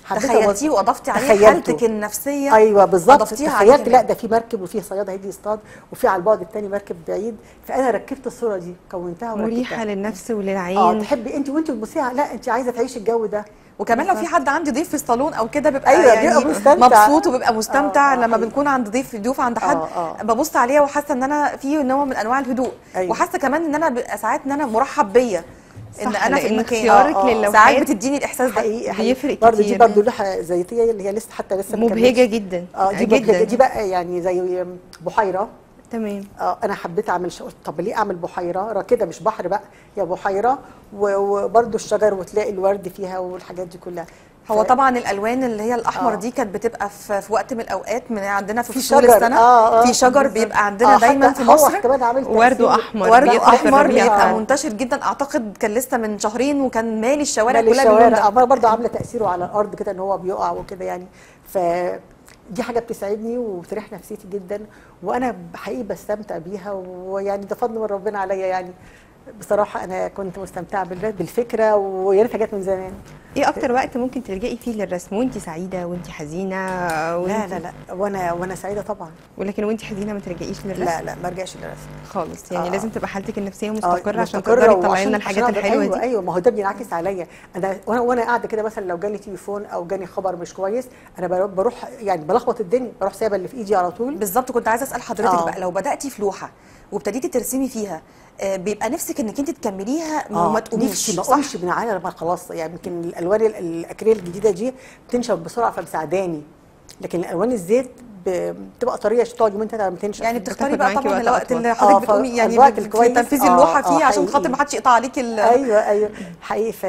حبيت تخيلتيه أوظ- واضفتي عليه تخيلته. حالتك النفسيه ايوه بالظبط أضفتيها عليه تخيلت لا كمان. ده في مركب وفي صياد هيجي يصطاد وفي على البعد الثاني مركب بعيد فانا ركبت الصوره دي كونتها وركبتها. مريحه للنفس اه وللعين تحبي انت وانت بتبصيها لا انت عايزه تعيشي الجو ده وكمان لو في حد عندي ضيف في الصالون او كده بيبقى أيوة، يعني بيبقى مستمتع. مبسوط وبيبقى مستمتع آه، آه، لما حقيقي. بنكون عند ضيف ضيوف عند حد آه، آه. ببص عليها وحاسه ان انا في نوع من انواع الهدوء أيوة. وحاسه كمان ان انا ببقى ساعات ان انا مرحب بيا ان صح، انا في لأن المكان اختيارك آه، آه. للوحات ساعات بتديني الاحساس ده حقيقي حقيقي بيفرق برضه دي كتير. برضه لوحه زيتيه اللي هي لسه حتى لسه ما مبهجه كملتش. جدا اه دي جدا مبهجه دي بقى يعني زي بحيره تمام اه انا حبيت اعمل ش... قلت طب ليه اعمل بحيره راكده مش بحر بقى يا بحيره و- وبرده الشجر وتلاقي الورد فيها والحاجات دي كلها هو ف- طبعا الالوان اللي هي الاحمر آه. دي كانت بتبقى في, في وقت من الاوقات من عندنا في في فصول شجر، السنه آه، آه، في شجر بالظبط. بيبقى عندنا آه، دايما حتى في هو مصر كمان عامل ورد تأثير. أحمر ورد بيطلع في احمر الربيع بيبقى فعلا. منتشر جدا اعتقد كان لسه من شهرين وكان مالي الشوارع مالي كلها باللون الشوارع ده عماله برضه عامله تاثيره على الارض كده ان هو بيقع وكده يعني ف دي حاجه بتسعدني وبتريح نفسيتي جدا وانا حقيقي بستمتع بيها ويعني ده فضل من ربنا عليا يعني بصراحه انا كنت مستمتعه بال- بالفكره ويا ريتها جت من زمان ايه اكتر وقت ممكن تلجئي فيه للرسم وانت سعيده وانت حزينه لا وانت لا لا وانا وانا سعيده طبعا ولكن وانت حزينه ما تلجئيش للرسم لا لا ما ارجعش للرسم خالص يعني آه. لازم تبقى حالتك النفسيه آه، مستقره عشان مستقرة تقدري تطلعي وعشان- لنا عشان الحاجات أقدر- الحلوه ايوه دي ايوه ما هو ده بينعكس عليا انا وانا وانا قاعده كده مثلا لو جالي تليفون او جاني خبر مش كويس انا بروح- بروح يعني بلخبط الدنيا بروح سايبه اللي في ايدي على طول بالظبط كنت عايزه اسال حضرتك آه. بقى لو بداتي في لوحه وابتديتي ترسمي فيها آه، بيبقى نفسك انك انت تكمليها اه وما تقوميش نفسي ما صح اقومش من على ما خلاص يعني يمكن الالوان ال- الاكريل الجديده دي بتنشف بسرعه فمساعداني لكن الالوان الزيت ب- بتبقى طريه عشان تقعد يومين ثلاثه ما تنشف يعني بتختاري بتاخد بقى معاكي طبعا وقت الوقت أطول. اللي آه، حضرتك ف- بتقومي يعني الوقت في الكويس. تنفيذ آه، اللوحه آه، فيه عشان خاطر حقيقي. ما حدش يقطع عليكي ال- ايوه ايوه حقيقي ف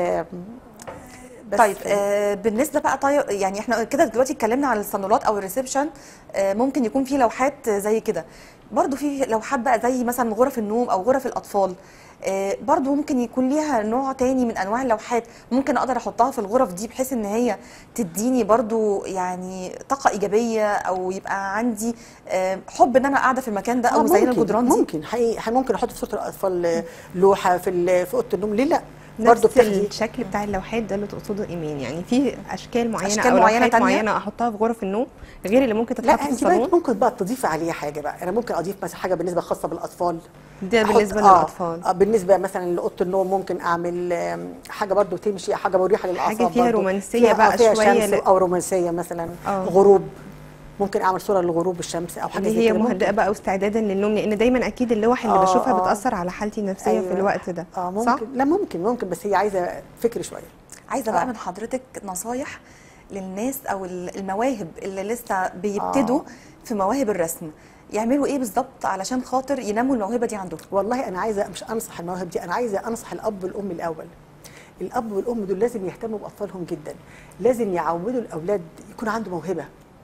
بس طيب آه بالنسبه بقى طيب يعني احنا كده دلوقتي اتكلمنا عن الصالونات او الريسبشن آه ممكن يكون في لوحات زي كده برضو في لوحات بقى زي مثلا غرف النوم او غرف الاطفال آه برضو ممكن يكون ليها نوع تاني من انواع اللوحات ممكن اقدر احطها في الغرف دي بحيث ان هي تديني برضو يعني طاقه ايجابيه او يبقى عندي آه حب ان انا قاعده في المكان ده آه، او زي ممكن- الجدران دي ممكن حقيقي ممكن احط في صوره الاطفال آه، لوحه في ال- في اوضه النوم ليه لا برضه نفس بتاخدي الشكل بتاع اللوحات ده اللي تقصده ايمان يعني في اشكال معينه أشكال او معينة لوحات تانية؟ معينه احطها في غرف النوم غير اللي ممكن لا تتحط في انت بقى الصالون ممكن بقى تضيفي عليها حاجه بقى انا ممكن اضيف مثلا حاجه بالنسبه خاصه بالاطفال ده أحط- بالنسبه آه، للاطفال آه بالنسبه مثلا لاوضه النوم ممكن اعمل آم، حاجه برضو تمشي حاجه مريحه للاعصاب فيها برضو. رومانسية فيها- بقى آه، فيها شوية شمس ل- او رومانسيه مثلا آه. غروب ممكن اعمل صوره لغروب الشمس او حاجه اللي زي هي كده ممكن. مهدئه بقى واستعدادا للنوم لان دايما اكيد اللوح اللي آه، بشوفها آه. بتاثر على حالتي النفسيه أيوة. في الوقت ده اه صح ممكن لا ممكن ممكن بس هي عايزه فكر شويه عايزه بقى آه. من حضرتك نصايح للناس او المواهب اللي لسه بيبتدوا آه. في مواهب الرسم يعملوا ايه بالظبط علشان خاطر ينموا الموهبه دي عندهم والله انا عايزه مش انصح المواهب دي انا عايزه انصح الاب والام الاول الاب والام دول لازم يهتموا باطفالهم جدا لازم يعودوا الاولاد يكون عنده موهبه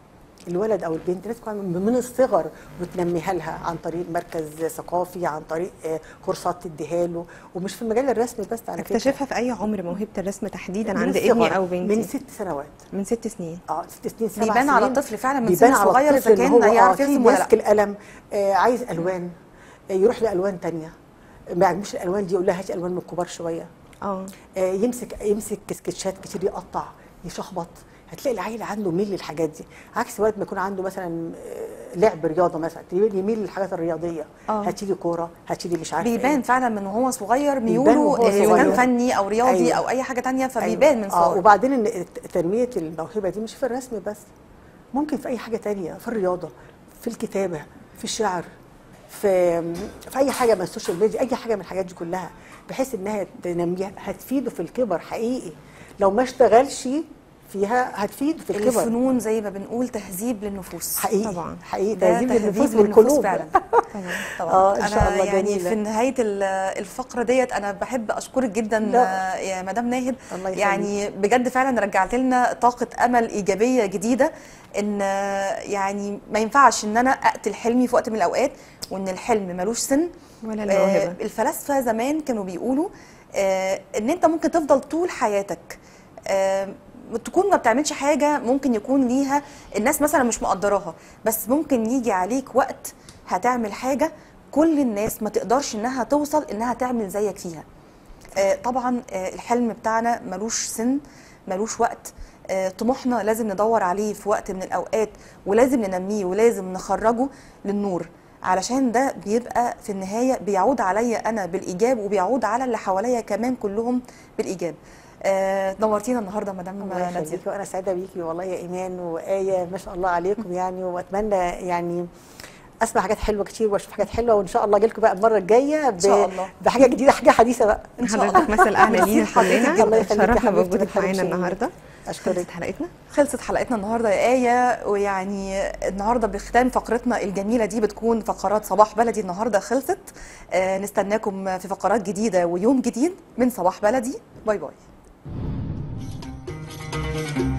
الولد او البنت لازم يكون عنده من الصغر وتنميها لها عن طريق مركز ثقافي عن طريق آه، كورسات تديها له ومش في مجال الرسم بس على فكره اكتشفها في اي عمر موهبه الرسم تحديدا من عند الصغر، ابني او بنتي من ست سنوات من ست سنين اه ست سنين سبع بيبان على سنين. الطفل فعلا من بيبان سن على صغير الطفل اذا إن كان هو هيعرف آه، يرسم ولا ماسك لا القلم آه عايز الوان آه يروح لالوان تانية ما يعجبوش الالوان دي يقول لها هاتي الوان من الكبار شويه اه آه يمسك يمسك سكتشات كتير يقطع يشخبط هتلاقي العيل عنده ميل للحاجات دي عكس ولد ما يكون عنده مثلا آه، لعب رياضه مثلا تلاقيه يميل للحاجات الرياضيه آه. هاتي لي كوره هاتي لي مش عارفه بيبان إيه. فعلا من وهو صغير بيبان ميوله وهو آه، يونان صغير. فني او رياضي أيوة. او اي حاجه تانية فبيبان من اه صغره وبعدين ان الت- تنميه الموهبه دي مش في الرسم بس ممكن في اي حاجه تانية في الرياضه في الكتابه في الشعر في في اي حاجه من السوشيال ميديا اي حاجه من الحاجات دي كلها بحيث انها تنميها هتفيده في الكبر حقيقي لو ما اشتغلش فيها هتفيده في الكبر الفنون زي ما بنقول تهذيب للنفوس حقيقي طبعاً. حقيقي ده تهذيب للنفوس للنفوس والقلوب فعلا طبعا آه، إن شاء أنا الله يعني جميلة. في نهايه ال- الفقره ديت انا بحب اشكرك جدا لا. آه، يا مدام ناهد الله يخليك. يعني بجد فعلا رجعت لنا طاقه امل ايجابيه جديده ان آه، يعني ما ينفعش ان انا اقتل حلمي في وقت من الاوقات وان الحلم ملوش سن ولا آه، الموهبه الفلاسفه زمان كانوا بيقولوا آه، ان انت ممكن تفضل طول حياتك آه، تكون ما بتعملش حاجه ممكن يكون ليها الناس مثلا مش مقدراها بس ممكن يجي عليك وقت هتعمل حاجه كل الناس ما تقدرش انها توصل انها تعمل زيك فيها آه، طبعا آه، الحلم بتاعنا ملوش سن ملوش وقت آه، طموحنا لازم ندور عليه في وقت من الاوقات ولازم ننميه ولازم نخرجه للنور علشان ده بيبقى في النهايه بيعود عليا انا بالايجاب وبيعود على اللي حواليا كمان كلهم بالايجاب آه، نورتينا النهارده مدام الله ناديه يخليكي وانا سعيده بيكي والله يا ايمان وايه ما شاء الله عليكم يعني واتمنى يعني اسمع حاجات حلوه كتير واشوف حاجات حلوه وان شاء الله اجي لكم بقى المره الجايه ب... شاء الله. بحاجه جديده حاجه حديثه بقى إن شاء الله. حضرتك مثل اعلى لينا حضرتك الله كلنا يخليكي يا شرفنا حبيبتي بوجودك وتحرمش معانا مني. النهارده اشكرك خلصت حلقتنا خلصت حلقتنا النهارده يا آية ويعني النهارده بختام فقرتنا الجميلة دي بتكون فقرات صباح بلدي النهارده خلصت آه نستناكم في فقرات جديدة ويوم جديد من صباح بلدي باي باي